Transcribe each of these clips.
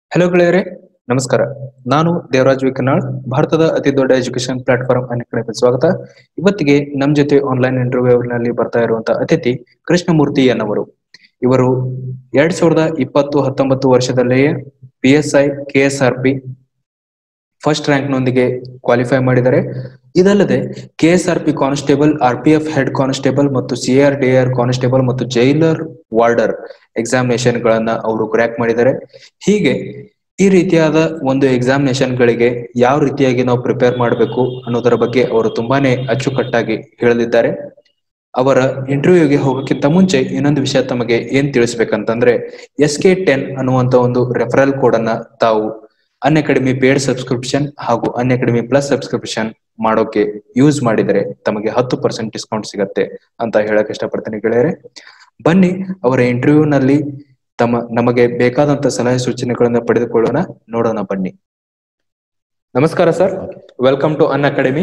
Hello ಗೆಳೆಯರೆ ನಮಸ್ಕಾರ ನಾನು ದೇವರಾಜ್ ವಿಕನಾಳ್ ಭಾರತದ ಅತಿ ದೊಡ್ಡ ಎಜುಕೇಶನ್ ಪ್ಲಾಟ್ಫಾರ್ಮ್ ಅನ್ಕಡೆಗೆ ಸ್ವಾಗತ ಇವತ್ತಿಗೆ ನಮ್ ಜೊತೆ ಆನ್ಲೈನ್ ಇಂಟರ್ವ್ಯೂ ನಲ್ಲಿ ಬರ್ತಾ ಇರುವಂತ ಅತಿಥಿ ಕೃಷ್ಣಮೂರ್ತಿ ಎನ್ನವರು ಇವರು ಎರಡ್ ಸಾವಿರದ ಇಪ್ಪತ್ತು ಹತ್ತೊಂಬತ್ತು ವರ್ಷದಲ್ಲಿಯೇ P S I K S R P first rank ನೊಂದಿಗೆ ಕ್ವಾಲಿಫೈ ಮಾಡಿದ್ದಾರೆ ಇದಲ್ಲದೆ K S R P constable R P F head constable ಮತ್ತು C R D R constable ಮತ್ತು ಜೈಲರ್ ವಾರ್ಡರ್ ಎಕ್ಸಾಮಿನೇಷನ್ ಗಳನ್ನ ಅವರು ಕ್ರ್ಯಾಕ್ ಮಾಡಿದ್ದಾರೆ ಹೀಗೆ ಈ ರೀತಿಯಾದ ಒಂದು ಎಕ್ಸಾಮಿನೇಷನ್ ಗಳಿಗೆ ಯಾವ ರೀತಿಯಾಗಿ ನಾವು ಪ್ರಿಪೇರ್ ಮಾಡಬೇಕು ಅನ್ನೋದರ ಬಗ್ಗೆ ಅವರು ತುಂಬಾನೇ ಅಚ್ಚುಕಟ್ಟಾಗಿ ಹೇಳಲಿದ್ದಾರೆ ಅವರ ಇಂಟರ್ವ್ಯೂಗೆ ಹೋಗೋಕ್ಕಿಂತ ಮುಂಚೆ ಇನ್ನೊಂದು ವಿಷಯ ತಮಗೆ ಏನ್ ತಿಳಿಸ್ಬೇಕಂತಂದ್ರೆ ಎಸ್ ಕೆ ಟೆನ್ ಅನ್ನುವಂತ ಒಂದು ರೆಫರಲ್ ಕೋಡ್ ಅನ್ನ ತಾವು ಅನ್ ಅಕಾಡೆಮಿ ಪೇಡ್ ಸಬ್ಸ್ಕ್ರಿಪ್ಷನ್ ಹಾಗೂ ಅನ್ ಅಕಾಡೆಮಿ ಪ್ಲಸ್ ಸಬ್ಸ್ಕ್ರಿಪ್ಷನ್ ಮಾಡೋಕೆ ಯೂಸ್ ಮಾಡಿದರೆ ತಮಗೆ ಹತ್ತು ಪರ್ಸೆಂಟ್ ಡಿಸ್ಕೌಂಟ್ ಸಿಗತ್ತೆ ಅಂತ ಹೇಳಕ್ ಇಷ್ಟಪಡ್ತೀನಿ ಗೆಳೆಯರೆ ಬನ್ನಿ ಅವರ ಇಂಟರ್ವ್ಯೂ ನಲ್ಲಿ ತಮ್ಮ ನಮಗೆ ಬೇಕಾದಂತ ಸಲಹೆ ಸೂಚನೆಗಳನ್ನ ಪಡೆದುಕೊಳ್ಳೋಣ ನೋಡೋಣ ಬನ್ನಿ ನಮಸ್ಕಾರ sir welcome to Unacademy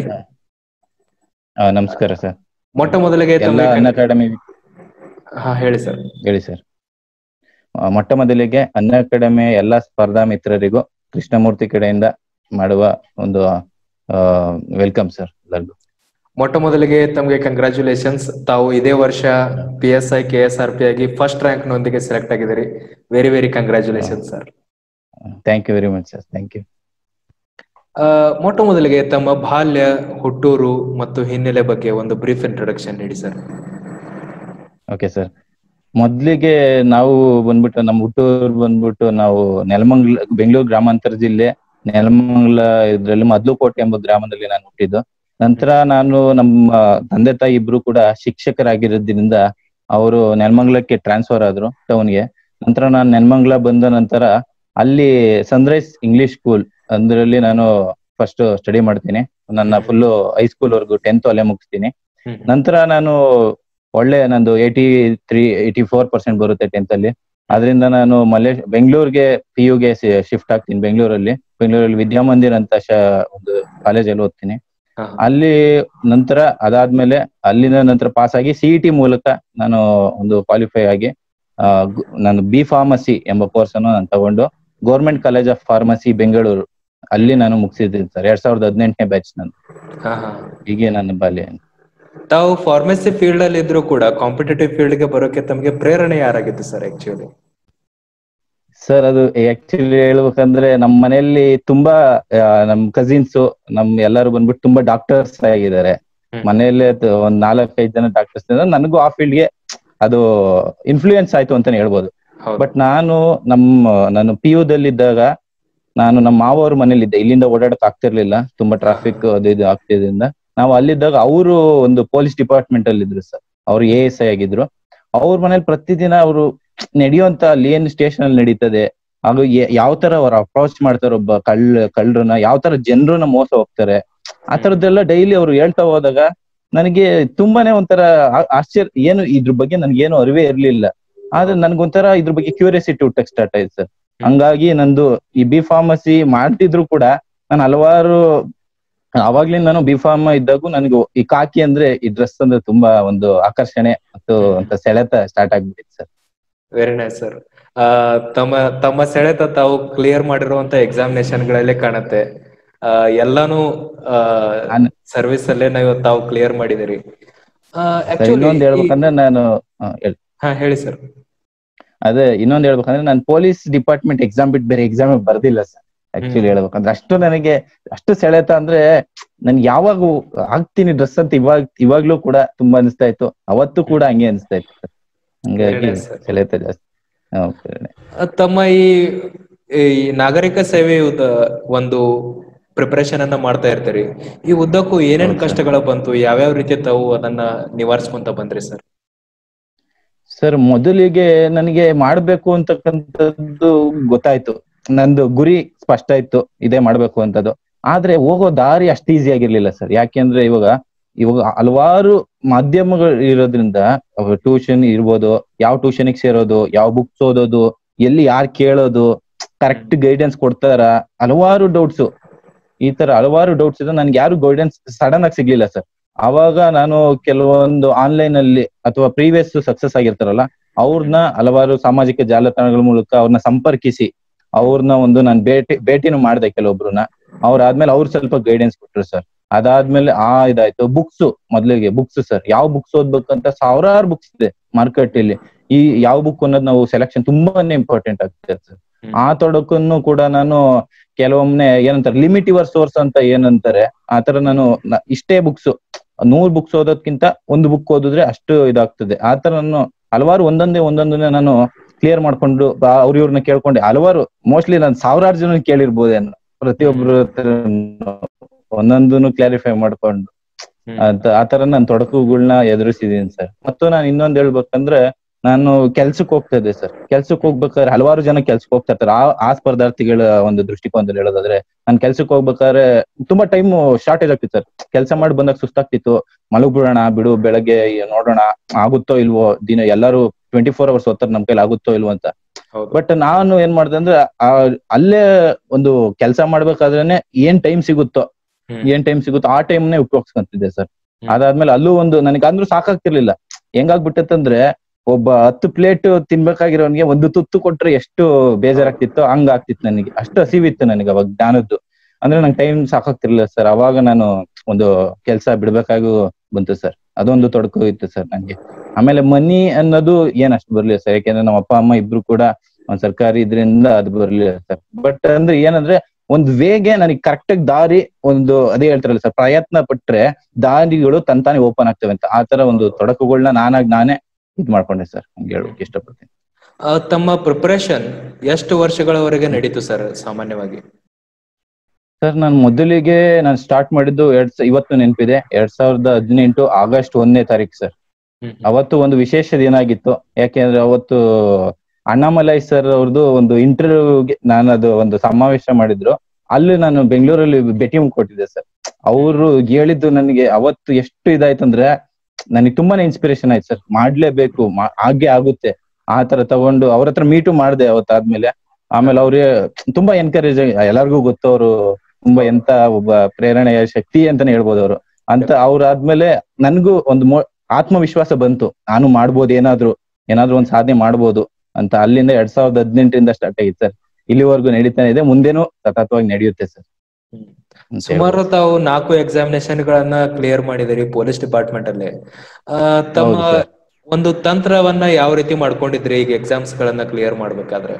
ಆ, ನಮಸ್ಕಾರ ಸರ್ ಮೊಟ್ಟ ಮೊದಲಿಗೆ ಎಲ್ಲ ತಮಗೆ ಅನ್ ಅಕಾಡೆಮಿ ಹಾ ಹೇಳಿ ಸರ್ ಹೇಳಿ ಸರ್ ಆ, ಮೊಟ್ಟ ಮೊದಲಿಗೆ ಅನ್ ಅಕಾಡೆಮಿ ಎಲ್ಲಾ ಸ್ಪರ್ಧಾ ಮಿತ್ರರಿಗೂ ಕೃಷ್ಣಮೂರ್ತಿ ಕಡೆಯಿಂದ ಮಾಡುವ ಒಂದು ವೆಲ್ಕಮ್ ಸರ್ ಎಲ್ಲರಿಗೂ ಮೊಟ್ಟ ಮೊದಲಿಗೆ ತಮಗೆ ಕಂಗ್ರಾಚುಲೇಷನ್ಸ್ ತಾವು ಇದೇ ವರ್ಷ P S I K S R P ಆಗಿ ಫಸ್ಟ್ ರ್ಯಾಂಕ್ ನೊಂದಿಗೆ ಸೆಲೆಕ್ಟ್ ಆಗಿದ್ದೀರಿ very very congratulations sir thank you very much sir thank you ಮೊಟ್ಟ ಮೊದಲಿಗೆ ತಮ್ಮ ಬಾಲ್ಯ ಹುಟ್ಟೂರು ಮತ್ತು ಹಿನ್ನೆಲೆ ಬಗ್ಗೆ ಒಂದು ಬ್ರೀಫ್ ಇಂಟ್ರೊಡಕ್ಷನ್ ನೀಡಿ ಸರ್ ಓಕೆ ಸರ್ ಮೊದ್ಲಿಗೆ ನಾವು ಬಂದ್ಬಿಟ್ಟು ನಮ್ಮ ಹುಟ್ಟೂರು ಬಂದ್ಬಿಟ್ಟು ನಾವು ನೆಲಮಂಗ್ಲ ಬೆಂಗಳೂರು ಗ್ರಾಮಾಂತರ ಜಿಲ್ಲೆ ನೆಲಮಂಗ್ಲ ಇದ್ರಲ್ಲಿ ಮದ್ಲುಕೋಟೆ ಎಂಬ ಗ್ರಾಮದಲ್ಲಿ ನಾನು ಹುಟ್ಟಿದ್ದು ನಂತರ ನಾನು ನಮ್ಮ ತಂದೆ ತಾಯಿ ಇಬ್ರು ಕೂಡ ಶಿಕ್ಷಕರಾಗಿರೋದ್ರಿಂದ ಅವರು ನೆಲಮಂಗ್ಲಕ್ಕೆ ಟ್ರಾನ್ಸ್ಫರ್ ಆದ್ರು ಟೌನ್ಗೆ ನಂತರ ನಾನು ನೆಲಮಂಗ್ಲ ಬಂದ ನಂತರ ಅಲ್ಲಿ ಸನ್ರೈಸ್ ಇಂಗ್ಲಿಷ್ ಸ್ಕೂಲ್ ಅಂದ್ರಲ್ಲಿ ನಾನು ಫಸ್ಟ್ ಸ್ಟಡಿ ಮಾಡ್ತೀನಿ ನನ್ನ ಫುಲ್ ಹೈಸ್ಕೂಲ್ ವರ್ಗು ಟೆಂತ್ ಅಲ್ಲೇ ಮುಗಿಸ್ತೀನಿ ನಂತರ ನಾನು ಒಳ್ಳೆ ನಂದು eighty three eighty four percent ಬರುತ್ತೆ ಟೆಂತ್ ಅಲ್ಲಿ ಅದರಿಂದ ನಾನು ಮಲೇ ಬೆಂಗಳೂರಿಗೆ ಪಿ ಯುಗೆ ಶಿಫ್ಟ್ ಆಗ್ತೀನಿ ಬೆಂಗಳೂರಲ್ಲಿ ಬೆಂಗಳೂರಲ್ಲಿ ವಿದ್ಯಾಮಂದಿರ್ ಅಂತ ಶ ಒಂದು ಕಾಲೇಜಲ್ಲಿ ಓದ್ತೀನಿ ಹಾ. ಅಲ್ಲಿ ನಂತರ ಅದಾದ್ಮೇಲೆ ಅಲ್ಲಿನ ನಂತರ ಪಾಸ್ ಆಗಿ ಸಿಇಟಿ ಮೂಲಕ ನಾನು ಒಂದು ಕ್ವಾಲಿಫೈ ಆಗಿ ಆ, ಗು- ನಾನು ಬಿ ಫಾರ್ಮಸಿ ಎಂಬ ಕೋರ್ಸ್ ಅನ್ನು ನಾನು ತಗೊಂಡು government college of pharmacy Bengaluru ಅಲ್ಲಿ ನಾನು ಮುಗಿಸಿದ್ದೀನಿ ಸರ್ ಎರಡ್ ಸಾವಿರದ ಹದಿನೆಂಟನೇ ಬ್ಯಾಚ್ ನಾನು ಹಾ ಹಾ ಹೀಗೆ ನನ್ನ ಬಾಲ್ಯ ತಾವು ಫಾರ್ಮಸಿ ಫೀಲ್ಡ್ ಅಲ್ಲಿ ಇದ್ರು ಕೂಡ ಕಾಂಪಿಟೇಟಿವ್ ಫೀಲ್ಡ್ ಗೆ ಬರೋಕೆ ತಮಗೆ ಪ್ರೇರಣೆ ಯಾರಾಗಿತ್ತು ಸರ್ ಆಕ್ಚುಲಿ ಸರ್ ಅದು ಆಕ್ಚುಲಿ ಹೇಳ್ಬೇಕಂದ್ರೆ ನಮ್ಮ ಮನೆಯಲ್ಲಿ ತುಂಬಾ ಆ, ನಮ್ ಕಸಿನ್ಸ್ ನಮ್ ಎಲ್ಲರೂ ಬಂದ್ಬಿಟ್ಟು ತುಂಬಾ ಡಾಕ್ಟರ್ಸ್ ಆಗಿದ್ದಾರೆ ಹ್ಮ್. ಮನೆಯಲ್ಲೇ ತ- ಒಂದ್ ನಾಲ್ಕೈದು ಜನ ಡಾಕ್ಟರ್ಸ್ ನನಗೂ ಆ ಫೀಲ್ಡ್ ಗೆ ಅದು ಇನ್ಫ್ಲೂಯೆನ್ಸ್ ಆಯ್ತು ಅಂತಾನೆ ಹೇಳ್ಬೋದು ಹೌದು ಬಟ್ ನಾನು ನಮ್ಮ ನಾನು ಪಿ ಯು ದಲ್ಲಿದ್ದಾಗ ನಾನು ನಮ್ಮ ಮಾವವ್ರ ಮನೇಲಿದ್ದೆ ಇಲ್ಲಿಂದ ಓಡಾಡಕ್ ಆಗ್ತಿರ್ಲಿಲ್ಲ ತುಂಬಾ ಟ್ರಾಫಿಕ್ ಅದು ಇದು ಆಗ್ತಿದ್ರಿಂದ ನಾವು ಅಲ್ಲಿದ್ದಾಗ ಅವರು ಒಂದು ಪೊಲೀಸ್ ಡಿಪಾರ್ಟ್ಮೆಂಟ್ ಅಲ್ಲಿ ಇದ್ರು ಸರ್ ಅವ್ರು ಎ ಎಸ್ ಐ ಆಗಿದ್ರು ಅವ್ರ ಮನೇಲಿ ಪ್ರತಿದಿನ ಅವರು ನಡೆಯುವಂತ ಅಲ್ಲಿ ಏನ್ ಸ್ಟೇಷನ್ ಅಲ್ಲಿ ನಡೀತದೆ ಹಾಗೂ ಯಾವ ತರ ಅವ್ರು ಅಪ್ರೋಚ್ ಮಾಡ್ತಾರೆ ಒಬ್ಬ ಕಳ್ಳ ಕಳ್ಳರನ್ನ ಯಾವ ತರ ಜನರನ್ನ ಮೋಸ ಹೋಗ್ತಾರೆ ಆ ತರದ್ದೆಲ್ಲ ಡೈಲಿ ಅವ್ರು ಹೇಳ್ತಾ ಹೋದಾಗ ನನಗೆ ತುಂಬಾನೇ ಒಂಥರ ಆ- ಆಶ್ಚರ್ಯ ಏನು ಇದ್ರ ಬಗ್ಗೆ ನನ್ಗೇನು ಅರಿವೇ ಇರ್ಲಿಲ್ಲ ಆದ್ರೆ ನನ್ಗೊಂಥರ ಇದ್ರ ಬಗ್ಗೆ ಕ್ಯೂರಿಯಾಸಿಟಿ ಹುಟ್ಟಕ್ ಸ್ಟಾರ್ಟ್ ಆಯ್ತು ಸರ್ ಹಂಗಾಗಿ ನಂದು ಈ ಬಿ ಫಾರ್ಮಸಿ ಮಾಡ್ತಿದ್ರು ಕೂಡ ನಾನು ಹಲವಾರು ಅವಾಗ್ಲಿಂದ ನಾನು ಬಿ ಫಾರ್ಮ್ ಇದ್ದಾಗೂ ನನಗೆ ಈ ಕಾಕಿ ಅಂದ್ರೆ ಈ ಡ್ರೆಸ್ ಅಂದ್ರೆ ತುಂಬಾ ಒಂದು ಆಕರ್ಷಣೆ ಮತ್ತು ಅಂತ ಸೆಳೆತ ಸ್ಟಾರ್ಟ್ ಆಗ್ಬಿಟ್ಟಿತ್ತು ಸರ್ ವೆರಿ ನೈಸ್ ಸರ್ ತಮ್ಮ ತಮ್ಮ ಸೆಳೆತ ತಾವು ಕ್ಲಿಯರ್ ಮಾಡಿರುವಂತ ಎಕ್ಸಾಮಿನೇಷನ್ ಗಳಲ್ಲೇ ಕಾಣುತ್ತೆ ಆ, ಎಲ್ಲಾನು ನಾನ್- ಸರ್ವಿಸ್ ಅಲ್ಲೇ ನಾವು ತಾವು ಕ್ಲಿಯರ್ ಮಾಡಿದಿರಿ ಸರ್, ಇನ್ನೊಂದ್ ಹೇಳ್ಬೇಕಂದ್ರೆ ನಾನು ಆ, ಹೇಳ್- ಹಾ ಹೇಳಿ ಸರ್ ಅದೇ ಇನ್ನೊಂದ್ ಹೇಳ್ಬೇಕಂದ್ರೆ ನಾನು ಪೊಲೀಸ್ ಡಿಪಾರ್ಟ್ಮೆಂಟ್ ಎಕ್ಸಾಮ್ ಬಿಟ್ಟು ಬೇರೆ ಎಕ್ಸಾಮ್ ಬರ್ದಿಲ್ಲ ಸರ್ ಆಕ್ಚುಲಿ ಹ್ಮ್. ಹೇಳ್ಬೇಕಂದ್ರೆ ಅಷ್ಟು ನನಗೆ ಅಷ್ಟು ಸೆಳೆತ ಅಂದ್ರೆ ನನ್ಗೆ ಯಾವಾಗ ಆಗ್ತೀನಿ ಡ್ರೆಸ್ ಅಂತ ಇವಾಗ ಇವಾಗ್ಲೂ ಕೂಡ ತುಂಬಾ ಅನಿಸ್ತಾ ಇತ್ತು ಅವತ್ತು ಕೂಡ ಹಂಗೆ ಅನಿಸ್ತಾ ಇತ್ತು sir. ಹಂಗಾಗಿ Very nice, sir. ಸೆಳೆತ ಜಾಸ್ತಿ ಹಾ, ಪ್ರೇರಣೆ. ಆ, ತಮ್ಮ ಈ ಈ ನಾಗರಿಕ ಸೇವೆ ಒಂದು ಪ್ರಿಪರೇಷನ್ ಅನ್ನ ಮಾಡ್ತಾ ಇರ್ತೀರಿ ಈ ಉದ್ದಕ್ಕೂ ಏನೇನ್ ಹೌದು, sir. ಕಷ್ಟಗಳು ಬಂತು ಯಾವ್ಯಾವ ರೀತಿ ತಾವು ಅದನ್ನ ನಿವಾರಿಸ್ಕೊಂತ ಬಂದ್ರಿ ಸರ್ ಸರ್ ಮೊದಲಿಗೆ ನನಗೆ ಮಾಡ್ಬೇಕು ಅಂತಕ್ಕಂಥದ್ದು ಗೊತ್ತಾಯ್ತು ನಂದು ಗುರಿ ಸ್ಪಷ್ಟ ಇತ್ತು ಇದೇ ಮಾಡ್ಬೇಕು ಅಂತದ್ದು ಆದ್ರೆ ಹೋಗೋ ದಾರಿ ಅಷ್ಟು ಈಸಿ ಆಗಿರ್ಲಿಲ್ಲ ಸರ್ ಯಾಕೆಂದ್ರೆ ಇವಾಗ ಇವಾಗ ಹಲವಾರು ಮಾಧ್ಯಮಗಳು ಇರೋದ್ರಿಂದ ಟ್ಯೂಷನ್ ಇರ್ಬೋದು ಯಾವ ಟ್ಯೂಷನ್ಗೆ ಸೇರೋದು ಯಾವ ಬುಕ್ಸ್ ಓದೋದು ಎಲ್ಲಿ ಯಾರು ಕೇಳೋದು ಕರೆಕ್ಟ್ ಗೈಡೆನ್ಸ್ ಕೊಡ್ತಾರ ಹಲವಾರು ಡೌಟ್ಸ್ ಈ ತರ ಹಲವಾರು ಡೌಟ್ಸ್ ಇದೆ ನನ್ಗೆ ಯಾರು ಗೈಡೆನ್ಸ್ ಸಡನ್ ಆಗಿ ಸಿಗ್ಲಿಲ್ಲ ಸರ್ ಅವಾಗ ನಾನು ಕೆಲವೊಂದು ಆನ್ಲೈನ್ ಅಲ್ಲಿ ಅಥವಾ ಪ್ರೀವಿಯಸ್ ಸಕ್ಸಸ್ ಆಗಿರ್ತಾರಲ್ಲ ಅವ್ರನ್ನ ಹಲವಾರು ಸಾಮಾಜಿಕ ಜಾಲತಾಣಗಳ ಮೂಲಕ ಅವ್ರನ್ನ ಸಂಪರ್ಕಿಸಿ ಅವ್ರನ್ನ ಒಂದು ನಾನು ಭೇಟಿ ಭೇಟಿನೂ ಮಾಡ್ದೆ ಕೆಲವೊಬ್ರನ್ನ ಅವ್ರಾದ್ಮೇಲೆ ಅವ್ರು ಸ್ವಲ್ಪ ಗೈಡೆನ್ಸ್ ಕೊಟ್ರು ಸರ್ ಅದಾದ್ಮೇಲೆ ಆ ಇದಾಯ್ತು ಬುಕ್ಸ್ ಮೊದ್ಲಿಗೆ ಬುಕ್ಸ್ ಸರ್ ಯಾವ ಬುಕ್ಸ್ ಓದ್ಬೇಕಂತ ಸಾವಿರಾರು ಬುಕ್ಸ್ ಇದೆ ಮಾರ್ಕೆಟ್ ಇಲ್ಲಿ ಈ ಯಾವ ಬುಕ್ ಅನ್ನೋದು ನಾವು ಸೆಲೆಕ್ಷನ್ ತುಂಬಾನೇ ಇಂಪಾರ್ಟೆಂಟ್ ಆಗ್ತದೆ ಸರ್ ಹ್ಮ್. ಆ ತೊಡಕನ್ನು ಕೂಡ ನಾನು ಕೆಲವೊಮ್ಮೆ ಏನಂತಾರೆ ಲಿಮಿಟ್ ಯುವರ್ ಸೋರ್ಸ್ ಅಂತ ಏನಂತಾರೆ ಆತರ ನಾನು ನ- ಇಷ್ಟೇ ಬುಕ್ಸ್ ನೂರ್ ಬುಕ್ಸ್ ಓದೋದ್ಕಿಂತ ಒಂದು ಬುಕ್ ಓದಿದ್ರೆ ಅಷ್ಟು ಇದಾಗ್ತದೆ ಆತರ ನಾನು ಹಲವಾರು ಒಂದೊಂದೇ ಒಂದೊಂದನ್ನೇ ನಾನು ಕ್ಲಿಯರ್ ಮಾಡ್ಕೊಂಡು ಬಾ- ಅವ್ರ ಇವ್ರನ್ನ ಕೇಳ್ಕೊಂಡೆ ಹಲವಾರು ಮೋಸ್ಟ್ಲಿ ನಾನು ಸಾವಿರಾರು ಜನ ಕೇಳಿರ್ಬೋದೇನೋ ಪ್ರತಿಯೊಬ್ರು ಒಂದೊಂದನ್ನು ಕ್ಲಾರಿಫೈ ಮಾಡ್ಕೊಂಡು ಹ್ಮ್. ಅಂತ ಆತರ ನಾನು ತೊಡಕುಗಳನ್ನ ಎದುರಿಸಿದೀನಿ ಸರ್ ಮತ್ತು ನಾನು ಇನ್ನೊಂದ್ ಹೇಳ್ಬೇಕಂದ್ರೆ ನಾನು ಕೆಲ್ಸಕ್ಕೆ ಹೋಗ್ತಾ ಇದ್ದೆ ಸರ್ ಕೆಲ್ಸಕ್ಕೆ ಹೋಗ್ಬೇಕಾದ್ರೆ ಹಲವಾರು ಜನ ಕೆಲ್ಸಕ್ಕೆ ಹೋಗ್ತಾ ಇರ್ತಾರೆ ಆ ಆ ಸ್ಪರ್ಧಾರ್ಥಿಗಳ ಒಂದು ದೃಷ್ಟಿಕೋನದಲ್ಲಿ ಹೇಳೋದಾದ್ರೆ ನಾನು ಕೆಲ್ಸಕ್ಕೆ ಹೋಗ್ಬೇಕಾದ್ರೆ ತುಂಬಾ ಟೈಮ್ ಶಾರ್ಟೇಜ್ ಆಗ್ತಿತ್ತು ಸರ್ ಕೆಲಸ ಮಾಡಿ ಬಂದಾಗ ಸುಸ್ತಾಗ್ತಿತ್ತು ಮಲಗ್ಬಿಡೋಣ ಬಿಡು ಬೆಳಗ್ಗೆ ನೋಡೋಣ ಆಗುತ್ತೋ ಇಲ್ವೋ ದಿನ ಎಲ್ಲರೂ ಟ್ವೆಂಟಿ ಫೋರ್ ಅವರ್ಸ್ ಓದ್ತಾರೆ ನಮ್ ಕೈಲಿ ಆಗುತ್ತೋ ಇಲ್ವೋ ಅಂತ ಹೌದು ಬಟ್ ನಾನು ಏನ್ ಮಾಡ್ದೆ ಅಂದ್ರೆ ಆ ಅಲ್ಲೇ ಒಂದು ಕೆಲಸ ಮಾಡ್ಬೇಕಾದ್ರೇನೆ ಏನ್ ಟೈಮ್ ಸಿಗುತ್ತೋ ಹ್ಮ್. ಏನ್ ಟೈಮ್ ಸಿಗುತ್ತೋ ಆ ಟೈಮ್ನೇ ಉಪಯೋಗಿಸ್ಕೊಂತಿದ್ದೆ ಸರ್ ಹ್ಮ್. ಅದಾದ್ಮೇಲೆ ಅಲ್ಲೂ ಒಂದು ನನಗೆ ಅಂದ್ರೂ ಸಾಕಾಗ್ತಿರ್ಲಿಲ್ಲ ಹೆಂಗಾಗ್ಬಿಟ್ಟಂದ್ರೆ ಒಬ್ಬ ಹತ್ತು ಪ್ಲೇಟ್ ತಿನ್ಬೇಕಾಗಿರೋನ್ಗೆ ಒಂದು ತುತ್ತು ಕೊಟ್ರೆ ಎಷ್ಟು ಬೇಜಾರಾಗ್ತಿತ್ತು ಹಂಗ ಆಗ್ತಿತ್ತು ನನಗೆ ಅಷ್ಟು ಹಸಿವಿತ್ತು ನನಗೆ ಅವಾಗ ಜ್ಞಾನದ್ದು ಅಂದ್ರೆ ನಂಗೆ ಟೈಮ್ ಸಾಕಾಗ್ತಿರ್ಲಿಲ್ಲ ಸರ್ ಅವಾಗ ನಾನು ಒಂದು ಕೆಲಸ ಬಿಡ್ಬೇಕಾಗೂ ಬಂತು ಸರ್ ಅದೊಂದು ತೊಡಕು ಇತ್ತು ಸರ್ ನಂಗೆ ಆಮೇಲೆ ಮನಿ ಅನ್ನೋದು ಏನ್ ಅಷ್ಟು ಬರ್ಲಿಲ್ಲ ಸರ್ ಯಾಕೆಂದ್ರೆ ನಮ್ಮ ಅಪ್ಪ ಅಮ್ಮ ಇಬ್ರು ಕೂಡ ಒಂದ್ ಸರ್ಕಾರಿ ಇದ್ರಿಂದ ಅದು ಬರ್ಲಿಲ್ಲ ಸರ್ ಬಟ್ ಅಂದ್ರೆ ಏನಂದ್ರೆ ಒಂದ್ ವೇಗೆ ನನಗೆ ಕರೆಕ್ಟ್ ಆಗಿ ದಾರಿ ಒಂದು ಅದೇ ಹೇಳ್ತಾರಲ್ಲ ಸರ್ ಪ್ರಯತ್ನ ಪಟ್ರೆ ದಾರಿಗಳು ತಂತಾನೆ ಓಪನ್ ಆಗ್ತವೆ ಅಂತ ಆ ತರ ಒಂದು ತೊಡಕುಗಳನ್ನ ನಾನಾಗಿ ನಾನೇ ಇದ್ ಮಾಡ್ಕೊಂಡೆ ಸರ್ ಹಂಗೆ ಹೇಳಕ್ ಇಷ್ಟಪಡ್ತೀನಿ ಆ, ತಮ್ಮ ಪ್ರಿಪರೇಷನ್ ಎಷ್ಟು ವರ್ಷಗಳವರೆಗೆ ನಡೀತು ಸರ್ ಸಾಮಾನ್ಯವಾಗಿ ಸರ್ ನಾನು ಮೊದಲಿಗೆ ನಾನು ಸ್ಟಾರ್ಟ್ ಮಾಡಿದ್ದು ಎರಡ್ ಸ- ಇವತ್ತು ನೆನಪಿದೆ ಎರಡ್ ಸಾವಿರದ ಹದಿನೆಂಟು ಆಗಸ್ಟ್ ಒಂದನೇ ತಾರೀಕು ಸರ್ ಹ್ಮ್. ಅವತ್ತು ಒಂದು ವಿಶೇಷ ದಿನ ಆಗಿತ್ತು ಯಾಕೆಂದ್ರೆ ಅವತ್ತು ಅಣ್ಣಾಮಲೈ ಸರ್ ಅವ್ರದ್ದು ಒಂದು ಇಂಟರ್ವ್ಯೂಗೆ ನಾನು ಅದು ಒಂದು ಸಮಾವೇಶ ಮಾಡಿದ್ರು ಅಲ್ಲಿ ನಾನು ಬೆಂಗಳೂರಲ್ಲಿ ಭೇಟಿ ಕೊಟ್ಟಿದ್ದೆ ಸರ್ ಅವರು ಹೇಳಿದ್ದು ನನಗೆ ಅವತ್ತು ಎಷ್ಟು ಇದಾಯ್ತಂದ್ರೆ ನನಗೆ ತುಂಬಾನೇ ಇನ್ಸ್ಪಿರೇಷನ್ ಆಯ್ತು ಸರ್ ಮಾಡ್ಲೇಬೇಕು ಮಾ- ಹಾಗೆ ಆಗುತ್ತೆ ಆ ತರ ತಗೊಂಡು ಅವ್ರ ಹತ್ರ ಮೀಟು ಮಾಡಿದೆ ಅವತ್ತಾದ್ಮೇಲೆ ಆಮೇಲೆ ಅವ್ರಿಗೆ ತುಂಬಾ ಎನ್ಕರೇಜ್ ಎಲ್ಲರಿಗೂ ಗೊತ್ತು ಅವರು ತುಂಬಾ ಎಂತ ಒಬ್ಬ ಪ್ರೇರಣೆಯ ಶಕ್ತಿ ಅಂತಾನೆ ಹೇಳ್ಬೋದು ಅವರು ಅಂತ ಅವ್ರಾದ್ಮೇಲೆ ನನ್ಗೂ ಒಂದು ಮೋ ಆತ್ಮವಿಶ್ವಾಸ ಬಂತು ನಾನು ಮಾಡ್ಬೋದು ಏನಾದ್ರು ಏನಾದ್ರು ಒಂದ್ ಸಾಧನೆ ಮಾಡ್ಬೋದು ಅಂತ ಅಲ್ಲಿಂದ ಎರಡ್ ಸಾವಿರದ ಹದಿನೆಂಟರಿಂದ ಸ್ಟಾರ್ಟ್ ಆಗಿತ್ತು ಸರ್ ಇಲ್ಲಿವರೆಗೂ ನಡೀತಾನೆ ಇದೆ ಮುಂದೇನು ಸತತವಾಗಿ ನಡೆಯುತ್ತೆ ಸರ್ ಹ್ಮ್. ಸುಮಾರು ತಾವು ನಾಲ್ಕು ಎಕ್ಸಾಮಿನೇಷನ್ ಗಳನ್ನ ಕ್ಲಿಯರ್ ಮಾಡಿದಿರಿ ಪೊಲೀಸ್ ಡಿಪಾರ್ಟ್ಮೆಂಟ್ ಅಲ್ಲಿ ಆ, ತಮ್ಮ ಹೌದು ಸರ್. ಒಂದು ತಂತ್ರವನ್ನ ಯಾವ ರೀತಿ ಮಾಡ್ಕೊಂಡಿದ್ರಿ ಈಗ ಎಕ್ಸಾಮ್ಸ್ ಗಳನ್ನ ಕ್ಲಿಯರ್ ಮಾಡ್ಬೇಕಾದ್ರೆ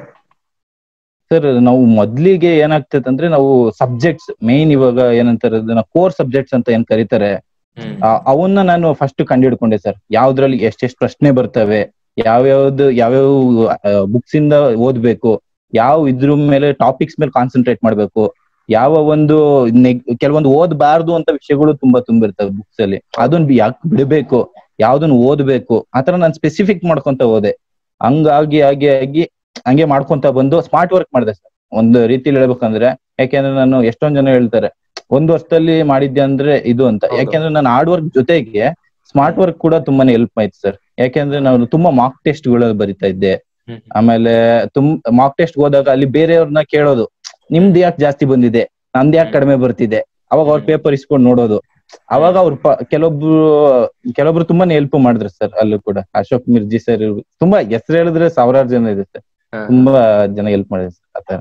ಸರ್ ನಾವು ಮೊದ್ಲಿಗೆ ಏನಾಗ್ತದೆ ಅಂದ್ರೆ ನಾವು ಸಬ್ಜೆಕ್ಟ್ಸ್ ಮೇನ್ ಇವಾಗ ಏನಂತಾರೆ ಅದನ್ನ ಕೋರ್ ಸಬ್ಜೆಕ್ಟ್ಸ್ ಅಂತ ಏನ್ ಕರೀತಾರೆ ಹ್ಮ್ ಆ, ಅವನ್ನ ನಾನು ಫಸ್ಟ್ ಕಂಡುಹಿಡ್ಕೊಂಡೆ ಸರ್ ಯಾವ್ದ್ರಲ್ಲಿ ಎಷ್ಟೆಷ್ಟು ಪ್ರಶ್ನೆ ಬರ್ತವೆ ಯಾವ್ಯಾವ್ದು ಯಾವ್ಯಾವ ಬುಕ್ಸ್ ಇಂದ ಓದ್ಬೇಕು ಯಾವ ಇದ್ರ ಮೇಲೆ ಟಾಪಿಕ್ಸ್ ಮೇಲೆ ಕಾನ್ಸಂಟ್ರೇಟ್ ಮಾಡ್ಬೇಕು ಯಾವ ಒಂದು ನೆಗ್- ಕೆಲವೊಂದು ಓದಬಾರ್ದು ಅಂತ ವಿಷಯಗಳು ತುಂಬಾ ತುಂಬಿರ್ತವೆ ಬುಕ್ಸ್ ಅಲ್ಲಿ ಅದನ್ನ ಯಾಕೆ ಬಿಡಬೇಕು ಯಾವ್ದನ್ನ ಓದ್ಬೇಕು ಆತರ ನಾನು ಸ್ಪೆಸಿಫಿಕ್ ಮಾಡ್ಕೊಂತ ಹೋದೆ ಹಂಗಾಗಿ ಆಗಿ ಆಗಿ ಹಂಗೆ ಮಾಡ್ಕೊಂತ ಬಂದು ಸ್ಮಾರ್ಟ್ ವರ್ಕ್ ಮಾಡಿದೆ ಸರ್ ಒಂದು ರೀತಿಲಿ ಹೇಳ್ಬೇಕಂದ್ರೆ ಯಾಕೆಂದ್ರೆ ನಾನು ಎಷ್ಟೊಂದ್ ಜನ ಹೇಳ್ತಾರೆ ಒಂದು ವರ್ಷದಲ್ಲಿ ಮಾಡಿದ್ದೆ ಅಂದ್ರೆ ಇದು ಅಂತ ಹೌದು. ಯಾಕೆಂದ್ರೆ ನಾನು ಹಾರ್ಡ್ ವರ್ಕ್ ಜೊತೆಗೆ ಸ್ಮಾರ್ಟ್ ವರ್ಕ್ ಕೂಡ ತುಂಬಾನೇ ಹೆಲ್ಪ್ ಆಯ್ತು ಸರ್ ಯಾಕೆಂದ್ರೆ ನಾನು ತುಂಬಾ ಮಾಕ್ ಟೆಸ್ಟ್ ಗಳು ಬರಿತಾ ಇದ್ದೆ ಹ್ಮ್. ಆಮೇಲೆ ತುಮ್ ಮಾಕ್ ಟೆಸ್ಟ್ ಹೋದಾಗ ಅಲ್ಲಿ ಬೇರೆಯವ್ರನ್ನ ಕೇಳೋದು ನಿಮ್ದು ಯಾಕೆ ಜಾಸ್ತಿ ಬಂದಿದೆ ನಂದು ಯಾಕೆ ಕಡಿಮೆ ಬರ್ತಿದೆ ಅವಾಗ ಅವ್ರ ಹ್ಮ್. ಪೇಪರ್ ಇಸ್ಕೊಂಡು ನೋಡೋದು ಅವಾಗ ಅವ್ರ ಪ- ಕೆಲವೊಬ್ರು ಕೆಲವೊಬ್ರು ತುಂಬಾನೇ ಹೆಲ್ಪ್ ಮಾಡಿದ್ರು ಸರ್ ಅಲ್ಲೂ ಕೂಡ ಅಶೋಕ್ ಮಿರ್ಜಿ ಸರ್ ತುಂಬಾ ಹೆಸರು ಹೇಳಿದ್ರೆ ಸಾವಿರಾರು ಜನ ಇದೆ ಸರ್ ಹಾ. ತುಂಬಾ ಜನ ಹೆಲ್ಪ್ ಮಾಡಿದ್ರು ಸರ್ ಆತರ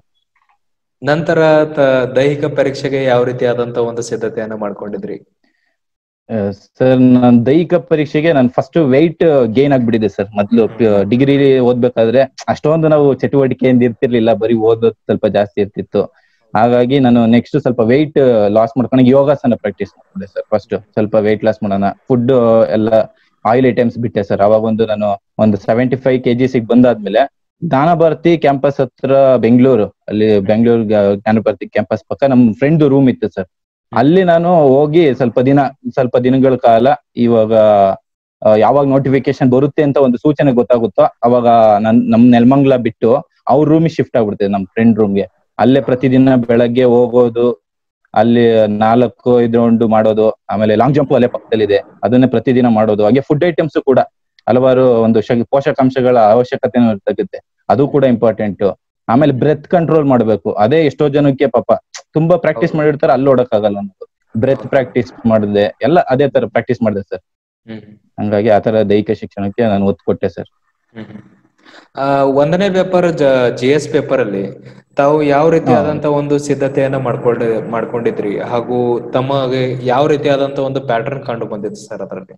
ನಂತರ ತ- ದೈಹಿಕ ಪರೀಕ್ಷೆಗೆ ಯಾವ ರೀತಿಯಾದಂತ ಒಂದು ಸಿದ್ಧತೆಯನ್ನ ಮಾಡ್ಕೊಂಡಿದ್ರಿ ಸರ್ ನಾನು ದೈಹಿಕ ಪರೀಕ್ಷೆಗೆ ನಾನು ಫಸ್ಟ್ ವೆಯ್ಟ್ ಗೇನ್ ಆಗ್ಬಿಟ್ಟಿದೆ ಸರ್ ಮೊದ್ಲು ಡಿಗ್ರಿ ಓದ್ಬೇಕಾದ್ರೆ ಅಷ್ಟೊಂದು ನಾವು ಚಟುವಟಿಕೆಯಿಂದ ಇರ್ತಿರ್ಲಿಲ್ಲ ಬರೀ ಓದೋದು ಸ್ವಲ್ಪ ಜಾಸ್ತಿ ಇರ್ತಿತ್ತು ಹಾಗಾಗಿ ನಾನು ನೆಕ್ಸ್ಟ್ ಸ್ವಲ್ಪ ವೆಯ್ಟ್ ಲಾಸ್ ಮಾಡ್ಕೊಂಡು ಯೋಗಾಸನ ಪ್ರಾಕ್ಟೀಸ್ ಮಾಡ್ಕೊಂಡೆ ಸರ್ ಫಸ್ಟ್ ಸ್ವಲ್ಪ ವೆಯ್ಟ್ ಲಾಸ್ ಮಾಡೋಣ ಫುಡ್ ಎಲ್ಲ ಆಯಿಲ್ ಐಟಮ್ಸ್ ಬಿಟ್ಟೆ ಸರ್ ಅವಾಗ ಒಂದು ನಾನು ಒಂದು ಸೆವೆಂಟಿ ಫೈವ್ ಕೆಜಿಸಿಗೆ ಬಂದಾದ್ಮೇಲೆ ಜ್ಞಾನ ಭಾರತಿ ಕ್ಯಾಂಪಸ್ ಹತ್ರ ಬೆಂಗಳೂರು ಅಲ್ಲಿ ಬೆಂಗಳೂರು ಜ್ಞಾನ ಭಾರತಿ ಕ್ಯಾಂಪಸ್ ಪಕ್ಕ ನಮ್ ಫ್ರೆಂಡ್ ರೂಮ್ ಇತ್ತು ಸರ್ ಅಲ್ಲಿ ನಾನು ಹೋಗಿ ಸ್ವಲ್ಪ ದಿನ ಸ್ವಲ್ಪ ದಿನಗಳ ಕಾಲ ಇವಾಗ ಆ, ಯಾವಾಗ ನೋಟಿಫಿಕೇಶನ್ ಬರುತ್ತೆ ಅಂತ ಒಂದು ಸೂಚನೆ ಗೊತ್ತಾಗುತ್ತೋ ಅವಾಗ ನನ್ ನಮ್ ನೆಲಮಂಗ್ಲ ಬಿಟ್ಟು ಅವ್ರ ರೂಮಿಗೆ ಶಿಫ್ಟ್ ಆಗ್ಬಿಡ್ತೇವೆ ನಮ್ ಫ್ರೆಂಡ್ ರೂಮ್ಗೆ ಅಲ್ಲೇ ಪ್ರತಿದಿನ ಬೆಳಗ್ಗೆ ಹೋಗೋದು ಅಲ್ಲಿ ನಾಲ್ಕು ಐದು ರೌಂಡ್ ಮಾಡೋದು ಆಮೇಲೆ ಲಾಂಗ್ ಜಂಪ್ ಅಲ್ಲೇ ಪಕ್ಕದಲ್ಲಿದೆ ಅದನ್ನೇ ಪ್ರತಿದಿನ ಮಾಡೋದು ಹಾಗೆ ಫುಡ್ ಐಟಮ್ಸ್ ಕೂಡ ಹಲವಾರು ಒಂದು ಶ- ಪೋಷಕಾಂಶಗಳ ಅವಶ್ಯಕತೆನೂ ಇರ್ತಗುತ್ತೆ ಅದು ಕೂಡ ಇಂಪಾರ್ಟೆಂಟ್ ಆಮೇಲೆ ಬ್ರೆತ್ ಕಂಟ್ರೋಲ್ ಮಾಡ್ಬೇಕು ಅದೇ ಎಷ್ಟೋ ಜನಕ್ಕೆ ಪಾಪ ತುಂಬಾ ಪ್ರಾಕ್ಟೀಸ್ ಹೌದು. ಮಾಡಿರ್ತಾರೆ ಅಲ್ಲಿ ಓಡಕ್ಕಾಗಲ್ಲ ಅನ್ನೋದು ಬ್ರೆತ್ ಪ್ರಾಕ್ಟೀಸ್ ಮಾಡಿದೆ ಎಲ್ಲ ಅದೇ ತರ ಪ್ರಾಕ್ಟೀಸ್ ಮಾಡಿದೆ ಸರ್ ಹ್ಮ್ ಹಂಗಾಗಿ ಆ ತರ ದೈಹಿಕ ಶಿಕ್ಷಣಕ್ಕೆ ನಾನು ಒತ್ತು ಕೊಟ್ಟೆ ಸರ್ ಹ್ಮ್ ಹ್ಮ್. ಆ ಒಂದನೇ ಪೇಪರ್ ಜಿ ಎಸ್ ಪೇಪರ್ ಅಲ್ಲಿ ತಾವು ಯಾವ ರೀತಿಯಾದಂತ ಒಂದು ಸಿದ್ಧತೆಯನ್ನ ಮಾಡ್ಕೊಂಡ ಮಾಡ್ಕೊಂಡಿದ್ರಿ ಹಾಗೂ ತಮಗೆ ಯಾವ ರೀತಿಯಾದಂತ ಒಂದು ಪ್ಯಾಟರ್ನ್ ಕಂಡು ಬಂದಿತ್ತು ಸರ್ ಅದರಲ್ಲಿ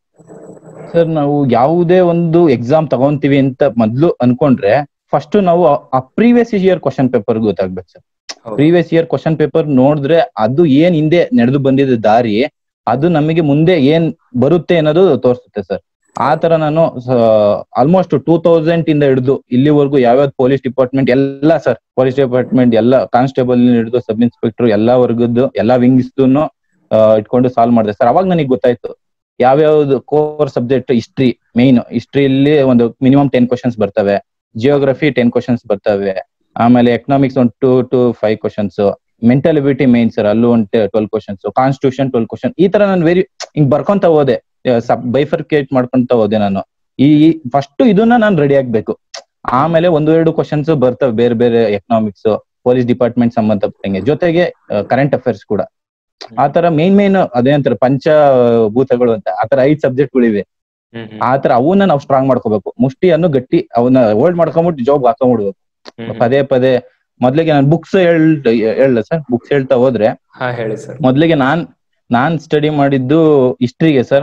ಸರ್ ನಾವು ಯಾವುದೇ ಒಂದು ಎಕ್ಸಾಮ್ ತಗೊಂತೀವಿ ಅಂತ ಮೊದ್ಲು ಅನ್ಕೊಂಡ್ರೆ ಫಸ್ಟ್ ನಾವು ಆ ಪ್ರೀವಿಯಸ್ ಇಯರ್ ಕ್ವಶನ್ ಪೇಪರ್ ಗೊತ್ತಾಗ್ಬೇಕು ಸರ್ ಹೌದು. ಪ್ರೀವಿಯಸ್ ಇಯರ್ ಕ್ವಶನ್ ಪೇಪರ್ ನೋಡಿದ್ರೆ ಅದು ಏನ್ ಹಿಂದೆ ನಡೆದು ಬಂದಿದ್ದ ದಾರಿ ಅದು ನಮಗೆ ಮುಂದೆ ಏನ್ ಬರುತ್ತೆ ಅನ್ನೋದು ತೋರಿಸುತ್ತೆ ಸರ್ ಆ ತರ ನಾನು ಆಲ್ಮೋಸ್ಟ್ ಟೂ ತೌಸಂಡ್ ಇಂದ ಹಿಡಿದು ಇಲ್ಲಿವರೆಗೂ ಯಾವ್ಯಾವ್ದು ಪೊಲೀಸ್ ಡಿಪಾರ್ಟ್ಮೆಂಟ್ ಎಲ್ಲ ಸರ್ ಪೊಲೀಸ್ ಡಿಪಾರ್ಟ್ಮೆಂಟ್ ಎಲ್ಲ ಕಾನ್ಸ್ಟೇಬಲ್ ಹಿಡಿದು ಸಬ್ ಇನ್ಸ್ಪೆಕ್ಟರ್ ಎಲ್ಲಾ ವರ್ಗದ್ದು ಎಲ್ಲಾ ವಿಂಗ್ಸ್ ಇಟ್ಕೊಂಡು ಸಾಲ್ವ್ ಮಾಡಿದೆ ಸರ್ ಅವಾಗ ನನಗೆ ಗೊತ್ತಾಯ್ತು ಯಾವ್ಯಾವ್ದು ಕೋರ್ ಸಬ್ಜೆಕ್ಟ್ ಹಿಸ್ಟ್ರಿ ಮೇನ್ ಹಿಸ್ಟ್ರಿಯಲ್ಲಿ ಒಂದು ಮಿನಿಮಮ್ ಟೆನ್ ಕ್ವಶನ್ಸ್ ಬರ್ತವೆ ಜಿಯೋಗ್ರಫಿ ಟೆನ್ ಕ್ವಶನ್ಸ್ ಬರ್ತವೆ ಆಮೇಲೆ ಎಕನಾಮಿಕ್ಸ್ ಒಂದು two to five questions mental ability main sir ಅಲ್ಲೂ ಒಂದು twelve questions constitution twelve question ಈ ತರ ನಾನು ವೆರಿ ಹಿಂಗ್ ಬರ್ಕೊಂತ ಹೋದೆ ಬೈಫರ್ಕೇಟ್ ಮಾಡ್ಕೊಂತ ಹೋದೆ ನಾನು ಈ ಫಸ್ಟ್ ಇದನ್ನ ನಾನು ರೆಡಿ ಆಗ್ಬೇಕು ಆಮೇಲೆ ಒಂದು ಎರಡು ಕ್ವಶನ್ಸ್ ಬರ್ತವೆ ಬೇರೆ ಬೇರೆ ಎಕನಾಮಿಕ್ಸ್ ಪೊಲೀಸ್ ಡಿಪಾರ್ಟ್ಮೆಂಟ್ ಸಂಬಂಧಪಟ್ಟಂಗೆ ಜೊತೆಗೆ ಕರೆಂಟ್ ಅಫೇರ್ಸ್ ಕೂಡ ಆ ತರ ಮೇನ್ ಮೇನ್ ಅದೇನಂತಾರೆ ಪಂಚಭೂತಗಳು ಅಂತ ಆ ತರ ಐದ್ ಸಬ್ಜೆಕ್ಟ್ಗಳಿವೆ ಹ್ಮ್ ಹ್ಮ್. ಆ ತರ ಅವನ್ನ ನಾವು ಸ್ಟ್ರಾಂಗ್ ಮಾಡ್ಕೋಬೇಕು ಮುಷ್ಟಿಯನ್ನು ಗಟ್ಟಿ ಅವನ್ನ ಹೋಲ್ಡ್ ಮಾಡ್ಕೊಂಡ್ಬಿಟ್ಟು ಜಾಬ್ ಹಾಕೊಂಡ್ಬಿಡ್ಬೇಕು ಹ್ಮ್ ಹ್ಮ್. ಪದೇ ಪದೇ ಮೊದ್ಲಿಗೆ ನಾನು ಬುಕ್ಸ್ ಹೇಳ್ ಹೇಳ ಸರ್ ಬುಕ್ಸ್ ಹೇಳ್ತಾ ಹೋದ್ರೆ ಹಾ ಹೇಳಿ ಸರ್ ಮೊದ್ಲಿಗೆ ನಾನ್ ನಾನ್ ಸ್ಟಡಿ ಮಾಡಿದ್ದು ಹಿಸ್ಟ್ರಿಗೆ ಸರ್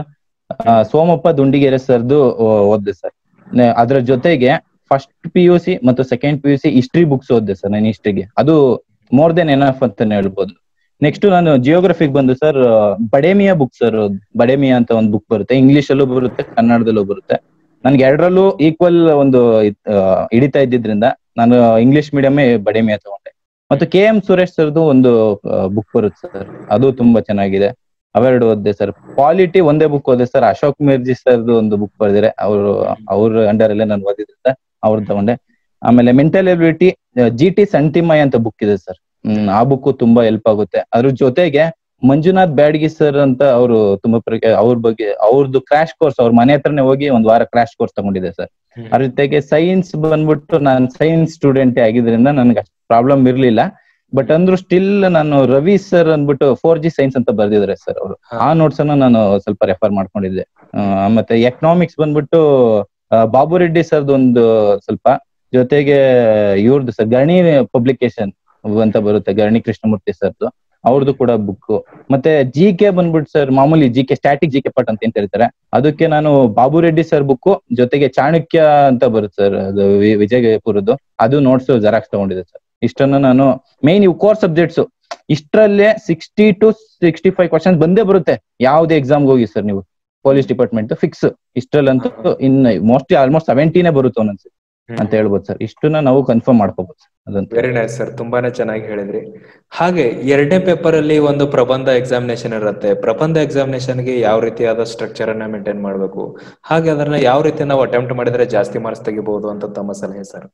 ಸೋಮಪ್ಪ ದುಂಡಿಗೆರೆ ಸರ್ದು ಓದ್ದೆ ಸರ್ ಅದ್ರ ಜೊತೆಗೆ ಫಸ್ಟ್ ಪಿ ಯು ಸಿ ಮತ್ತು second P U C history books ಓದ್ದೆ ಸರ್ ನಾನು ಹಿಸ್ಟ್ರಿಗೆ ಅದು ಮೋರ್ ದೆನ್ ಎನಫ್ ಅಂತಾನೆ ಹೇಳ್ಬೋದು ನೆಕ್ಸ್ಟ್ ನಾನು ಜಿಯೋಗ್ರಫಿಗೆ ಬಂದು sir Bademiya book sir Bademiya ಅಂತ ಒಂದು ಬುಕ್ ಬರುತ್ತೆ ಇಂಗ್ಲಿಷ್ ಅಲ್ಲೂ ಬರುತ್ತೆ ಕನ್ನಡದಲ್ಲೂ ಬರುತ್ತೆ ನನ್ಗೆ ಎರಡರಲ್ಲೂ ಈಕ್ವಲ್ ಒಂದು ಇದ್- ಆ, ಹಿಡಿತಾ ಇದ್ದಿದ್ರಿಂದ ನಾನು ಇಂಗ್ಲಿಷ್ ಮೀಡಿಯಮೇ ಬಡೇಮಿಯಾ ತಗೊಂಡೆ ಮತ್ತು ಕೆ ಎಂ ಸುರೇಶ್ ಸರ್ದು ಒಂದು ಬುಕ್ ಬರುತ್ತೆ ಸರ್ ಅದು ತುಂಬಾ ಚೆನ್ನಾಗಿದೆ ಅವೆರಡು ಓದಿದೆ ಸರ್ ಪಾಲಿಟಿ ಒಂದೇ ಬುಕ್ ಓದಿದೆ ಸರ್ ಅಶೋಕ್ ಮಿರ್ಜಿ ಸರ್ದು ಒಂದು ಬುಕ್ ಬರೆದಿರೆ ಅವರು ಅವ್ರ ಅಂಡರ್ ಅಲ್ಲೇ ನಾನು ಓದಿದ್ರಿಂದ ಅವ್ರು ತಗೊಂಡೆ ಆಮೇಲೆ ಮೆಂಟಲ್ ಎಬಿಲಿಟಿ ಜಿ ಟಿ ಸಂಟಿಮಯ್ ಅಂತ ಬುಕ್ ಇದೆ ಸರ್ ಹ್ಮ್ ಆ ಬುಕ್ ತುಂಬಾ ಹೆಲ್ಪ್ ಆಗುತ್ತೆ ಅದ್ರ ಜೊತೆಗೆ ಮಂಜುನಾಥ್ ಬ್ಯಾಡಗಿ ಸರ್ ಅಂತ ಅವರು ತುಂಬಾ ಪ್ರ- ಅವ್ರ ಬಗ್ಗೆ ಅವ್ರದ್ದು ಕ್ರಾಶ್ ಕೋರ್ಸ್ ಅವ್ರ ಮನೆ ಹತ್ರನೇ ಹೋಗಿ ಒಂದ್ ವಾರ ಕ್ರಾಶ್ ಕೋರ್ಸ್ ತಗೊಂಡಿದೆ ಸರ್ ಹ್ಮ್. ಅದ್ರ ಜೊತೆಗೆ ಸೈನ್ಸ್ ಬಂದ್ಬಿಟ್ಟು ನಾನು ಸೈನ್ಸ್ ಸ್ಟೂಡೆಂಟ್ ಆಗಿದ್ರಿಂದ ನನ್ಗೆ ಅಷ್ಟು ಪ್ರಾಬ್ಲಮ್ ಇರ್ಲಿಲ್ಲ ಬಟ್ ಅಂದ್ರೂ ಸ್ಟಿಲ್ ನಾನು ರವಿ ಸರ್ ಅಂದ್ಬಿಟ್ಟು ಫೋರ್ ಜಿ ಸೈನ್ಸ್ ಅಂತ ಬರ್ದಿದ್ದಾರೆ ಸರ್ ಅವರು ಹಾ. ಆ ನೋಟ್ಸ್ ಅನ್ನು ನಾನು ಸ್ವಲ್ಪ ರೆಫರ್ ಮಾಡ್ಕೊಂಡಿದ್ದೆ ಆ, ಮತ್ತೆ ಎಕನಾಮಿಕ್ಸ್ ಬಂದ್ಬಿಟ್ಟು ಆ, ಬಾಬು ರೆಡ್ಡಿ ಸರ್ದು ಒಂದು ಸ್ವಲ್ಪ ಜೊತೆಗೆ ಇವ್ರದ್ದು ಸರ್ ಗಣಿ ಪಬ್ಲಿಕೇಶನ್ ಅಂತ ಬರುತ್ತೆ ಗರಣಿ ಕೃಷ್ಣಮೂರ್ತಿ ಸರ್ದು ಅವ್ರದ್ದು ಕೂಡ ಬುಕ್ ಮತ್ತೆ ಜಿ ಕೆ ಬಂದ್ಬಿಟ್ಟು ಸರ್ ಮಾಮೂಲಿ G K static G K part ಅಂತ ಏನ್ ಕರೀತಾರೆ ಅದಕ್ಕೆ ನಾನು ಬಾಬು ರೆಡ್ಡಿ ಸರ್ ಬುಕ್ ಜೊತೆಗೆ ಚಾಣಕ್ಯ ಅಂತ ಬರುತ್ತೆ ಸರ್ ಅದು ವಿ- ವಿಜಯಪುರದ್ದು ಅದು ನೋಟ್ಸ್ ಜೆರಾಕ್ಸ್ ತಗೊಂಡಿದೆ ಸರ್ ಇಷ್ಟನ್ನು ನಾನು ಮೇನ್ ಇವು ಕೋರ್ ಸಬ್ಜೆಕ್ಟ್ಸ್ ಇಷ್ಟರಲ್ಲೇ sixty two sixty five questions ಬಂದೇ ಬರುತ್ತೆ ಯಾವ್ದೇ ಎಕ್ಸಾಮ್ಗೆ ಹೋಗಿ ಸರ್ ನೀವು ಪೊಲೀಸ್ ಡಿಪಾರ್ಟ್ಮೆಂಟ್ ಫಿಕ್ಸ್ ಇಷ್ಟರಲ್ಲಂತೂ ಇನ್ ಮೋಸ್ಟ್ಲಿ ಆಲ್ಮೋಸ್ಟ್ ಸೆವೆಂಟಿನೇ ಬರುತ್ತೆ ಒಂದೊಂದ್ಸರಿ ಹ್ಮ್. ಅಂತ ಹೇಳ್ಬೋದು ಸರ್ ಇಷ್ಟನ್ನ ನಾವು ಕನ್ಫರ್ಮ್ ಮಾಡ್ಕೋಬಹುದು ಸರ್ ಅದಂತ ವೆರಿ ನೈಸ್ ಸರ್ ತುಂಬಾನೇ ಚೆನ್ನಾಗಿ ಹೇಳಿದ್ರಿ ಹಾಗೆ ಎರಡನೇ ಪೇಪರ್ ಅಲ್ಲಿ ಒಂದು ಪ್ರಬಂಧ ಎಕ್ಸಾಮಿನೇಷನ್ ಇರುತ್ತೆ ಪ್ರಬಂಧ ಎಕ್ಸಾಮಿನೇಷನ್ ಗೆ ಯಾವ ರೀತಿಯಾದ ಸ್ಟ್ರಕ್ಚರ್ ಅನ್ನ ಮೇಂಟೈನ್ ಮಾಡಬೇಕು ಹಾಗೆ ಅದನ್ನ ಯಾವ ರೀತಿ ನಾವು ಅಟೆಂಪ್ಟ್ ಮಾಡಿದ್ರೆ ಜಾಸ್ತಿ ಮಾರ್ಕ್ಸ್ ತೆಗಿಬಹುದು ಅಂತ ತಮ್ಮ ಸಲಹೆ ಸರ್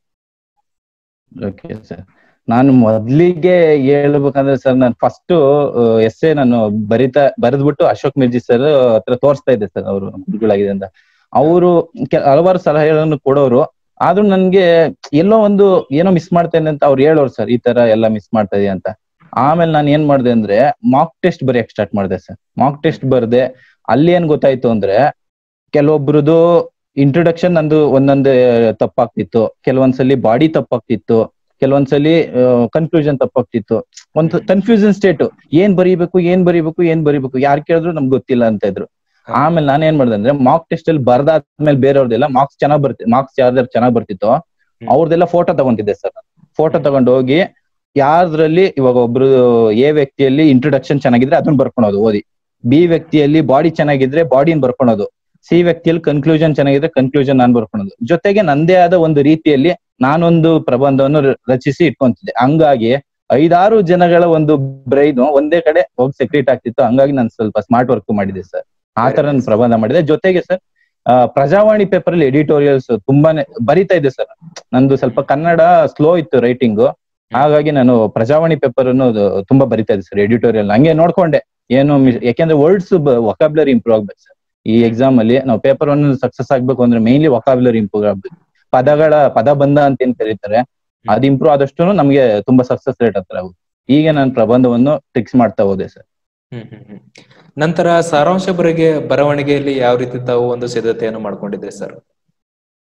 ಓಕೆ ಸರ್ ನಾನು ಮೊದ್ಲಿಗೆ ಹೇಳ್ಬೇಕಂದ್ರೆ ಸರ್ ನಾನು ಫಸ್ಟ್ ಎಸ್ ಎ ನಾನು ಬರಿತಾ ಬರೆದ್ಬಿಟ್ಟು ಅಶೋಕ್ ಮಿರ್ಜಿ ಸರ್ ಹತ್ರ ತೋರಿಸ್ತಾ ಇದ್ದೆ ಸರ್ ಅವರು ಗುರುಗಳಾಗಿದೆ ಅಂತ ಅವರು ಹಲವಾರು ಸಲಹೆಗಳನ್ನು ಕೊಡೋರು ಆದ್ರೂ ನನ್ಗೆ ಎಲ್ಲೋ ಒಂದು ಏನೋ ಮಿಸ್ ಮಾಡ್ತೇನೆ ಅಂತ ಅವ್ರು ಹೇಳೋರು ಸರ್ ಈ ತರ ಎಲ್ಲ ಮಿಸ್ ಮಾಡ್ತಾ ಇದೀಯ ಅಂತ ಆಮೇಲೆ ನಾನು ಏನ್ ಮಾಡ್ದೆ ಅಂದ್ರೆ ಮಾಕ್ ಟೆಸ್ಟ್ ಬರೆಯಕ್ ಸ್ಟಾರ್ಟ್ ಮಾಡಿದೆ ಸರ್ ಮಾಕ್ ಟೆಸ್ಟ್ ಬರ್ದೆ ಅಲ್ಲಿ ಏನ್ ಗೊತ್ತಾಯ್ತು ಅಂದ್ರೆ ಕೆಲವೊಬ್ರದ್ದು ಇಂಟ್ರೊಡಕ್ಷನ್ ನಂದು ಒಂದೊಂದು ತಪ್ಪಾಗ್ತಿತ್ತು ಕೆಲವೊಂದ್ಸಲಿ ಬಾಡಿ ತಪ್ಪಾಗ್ತಿತ್ತು ಕೆಲವೊಂದ್ಸಲಿ ಕನ್ಫ್ಯೂಷನ್ ತಪ್ಪಾಗ್ತಿತ್ತು ಒಂದು ಕನ್ಫ್ಯೂಷನ್ ಸ್ಟೇಟ್ ಏನ್ ಬರೀಬೇಕು ಏನ್ ಬರೀಬೇಕು ಏನ್ ಬರೀಬೇಕು ಯಾರು ಕೇಳಿದ್ರು ನಮ್ಗೆ ಗೊತ್ತಿಲ್ಲ ಅಂತ ಇದ್ರು ಹಾ. ಆಮೇಲೆ ನಾನ್ ಏನ್ ಮಾಡ್ದೆ ಅಂದ್ರೆ ಮಾಕ್ ಟೆಸ್ಟ್ ಅಲ್ಲಿ ಬರ್ದಾದ್ಮೇಲೆ ಬೇರೆಯವ್ರದೆಲ್ಲ ಮಾರ್ಕ್ಸ್ ಚೆನ್ನಾಗ್ ಬರ್ತಿ ಮಾರ್ಕ್ಸ್ ಯಾರ್ದಾರು ಚೆನ್ನಾಗ್ ಬರ್ತಿತ್ತು ಅವ್ರದೆಲ್ಲ ಫೋಟೋ ತಗೊಂತಿದ್ದೆ ಸರ್ ಫೋಟೋ ತಗೊಂಡು ಹೋಗಿ ಯಾವ್ದ್ರಲ್ಲಿ ಇವಾಗ ಒಬ್ರು ಎ ವ್ಯಕ್ತಿಯಲ್ಲಿ ಇಂಟ್ರೊಡಕ್ಷನ್ ಚೆನ್ನಾಗಿದ್ರೆ ಅದನ್ನ ಬರ್ಕೊಳೋದು ಓದಿ ಬಿ ವ್ಯಕ್ತಿಯಲ್ಲಿ ಬಾಡಿ ಚೆನ್ನಾಗಿದ್ರೆ ಬಾಡಿನ ಬರ್ಕೊಳೋದು ಸಿ ವ್ಯಕ್ತಿಯಲ್ಲಿ ಕನ್ಕ್ಲೂಷನ್ ಚೆನ್ನಾಗಿದ್ರೆ ಕನ್ಕ್ಲೂಷನ್ ನಾನ್ ಬರ್ಕೊಳೋದು ಜೊತೆಗೆ ನಂದೇ ಆದ ಒಂದು ರೀತಿಯಲ್ಲಿ ನಾನೊಂದು ಪ್ರಬಂಧವನ್ನು ರ- ರಚಿಸಿ ಇಟ್ಕೊಂತಿದ್ದೆ ಹಂಗಾಗಿ ಐದಾರು ಜನಗಳ ಒಂದು ಬ್ರೈನ್ ಒಂದೇ ಕಡೆ ಹೋಗಿ ಸೆಕ್ರೆಟ್ ಆಗ್ತಿತ್ತು ಹಂಗಾಗಿ ನಾನು ಸ್ವಲ್ಪ ಸ್ಮಾರ್ಟ್ ವರ್ಕ್ ಮಾಡಿದೆ ಸರ್ ಆ ತರ ನಾನು ಪ್ರಬಂಧ ಮಾಡಿದೆ ಜೊತೆಗೆ ಸರ್ ಪ್ರಜಾವಾಣಿ ಪೇಪರ್ ಅಲ್ಲಿ ಎಡಿಟೋರಿಯಲ್ಸ್ ತುಂಬಾನೇ ಬರಿತಾ ಇದೆ ಸರ್ ನಂದು ಸ್ವಲ್ಪ ಕನ್ನಡ ಸ್ಲೋ ಇತ್ತು ರೈಟಿಂಗ್ ಹಾಗಾಗಿ ನಾನು ಪ್ರಜಾವಾಣಿ ಪೇಪರ್ ಅನ್ನು ಅದು ತುಂಬಾ ಬರಿತಾ ಇದ್ದೆ ಸರ್ ಎಡಿಟೋರಿಯಲ್ ಹಂಗೆ ನೋಡ್ಕೊಂಡೆ ಏನು ಮಿಸ್- ಯಾಕೆಂದ್ರೆ ವರ್ಡ್ಸ್ ವೊಕಾಬ್ಲರಿ ಇಂಪ್ರೂವ್ ಆಗ್ಬೇಕು ಸರ್ ಈ ಎಕ್ಸಾಮ್ ಅಲ್ಲಿ ನಾವು ಪೇಪರ್ ಒನ್ ಸಕ್ಸಸ್ ಆಗ್ಬೇಕು ಅಂದ್ರೆ ಮೇನ್ಲಿ ವೊಕಾಬ್ಲರಿ ಇಂಪ್ರೂವ್ ಆಗ್ಬೇಕು ಪದಗಳ ಪದ ಬಂಧ ಅಂತ ಏನ್ ಕರೀತಾರೆ ಅದು ಇಂಪ್ರೂವ್ ಆದಷ್ಟು ನಮ್ಗೆ ತುಂಬಾ ಸಕ್ಸಸ್ ರೇಟ್ ಹತ್ರ ಆಗುತ್ತೆ ಈಗ ನಾನು ಪ್ರಬಂಧವನ್ನು ಫಿಕ್ಸ್ ಮಾಡ್ತಾ ಹೋದೆ ಸರ್ ಹ್ಮ್ ಹ್ಮ್ ಹ್ಮ್ ನಂತರ ಸಾರಾಂಶ ಬರೆಗೆ ಬರವಣಿಗೆಯಲ್ಲಿ ಯಾವ ರೀತಿ ತಾವು ಒಂದು ಸಿದ್ಧತೆಯನ್ನು ಮಾಡ್ಕೊಂಡಿದ್ರಿ ಸರ್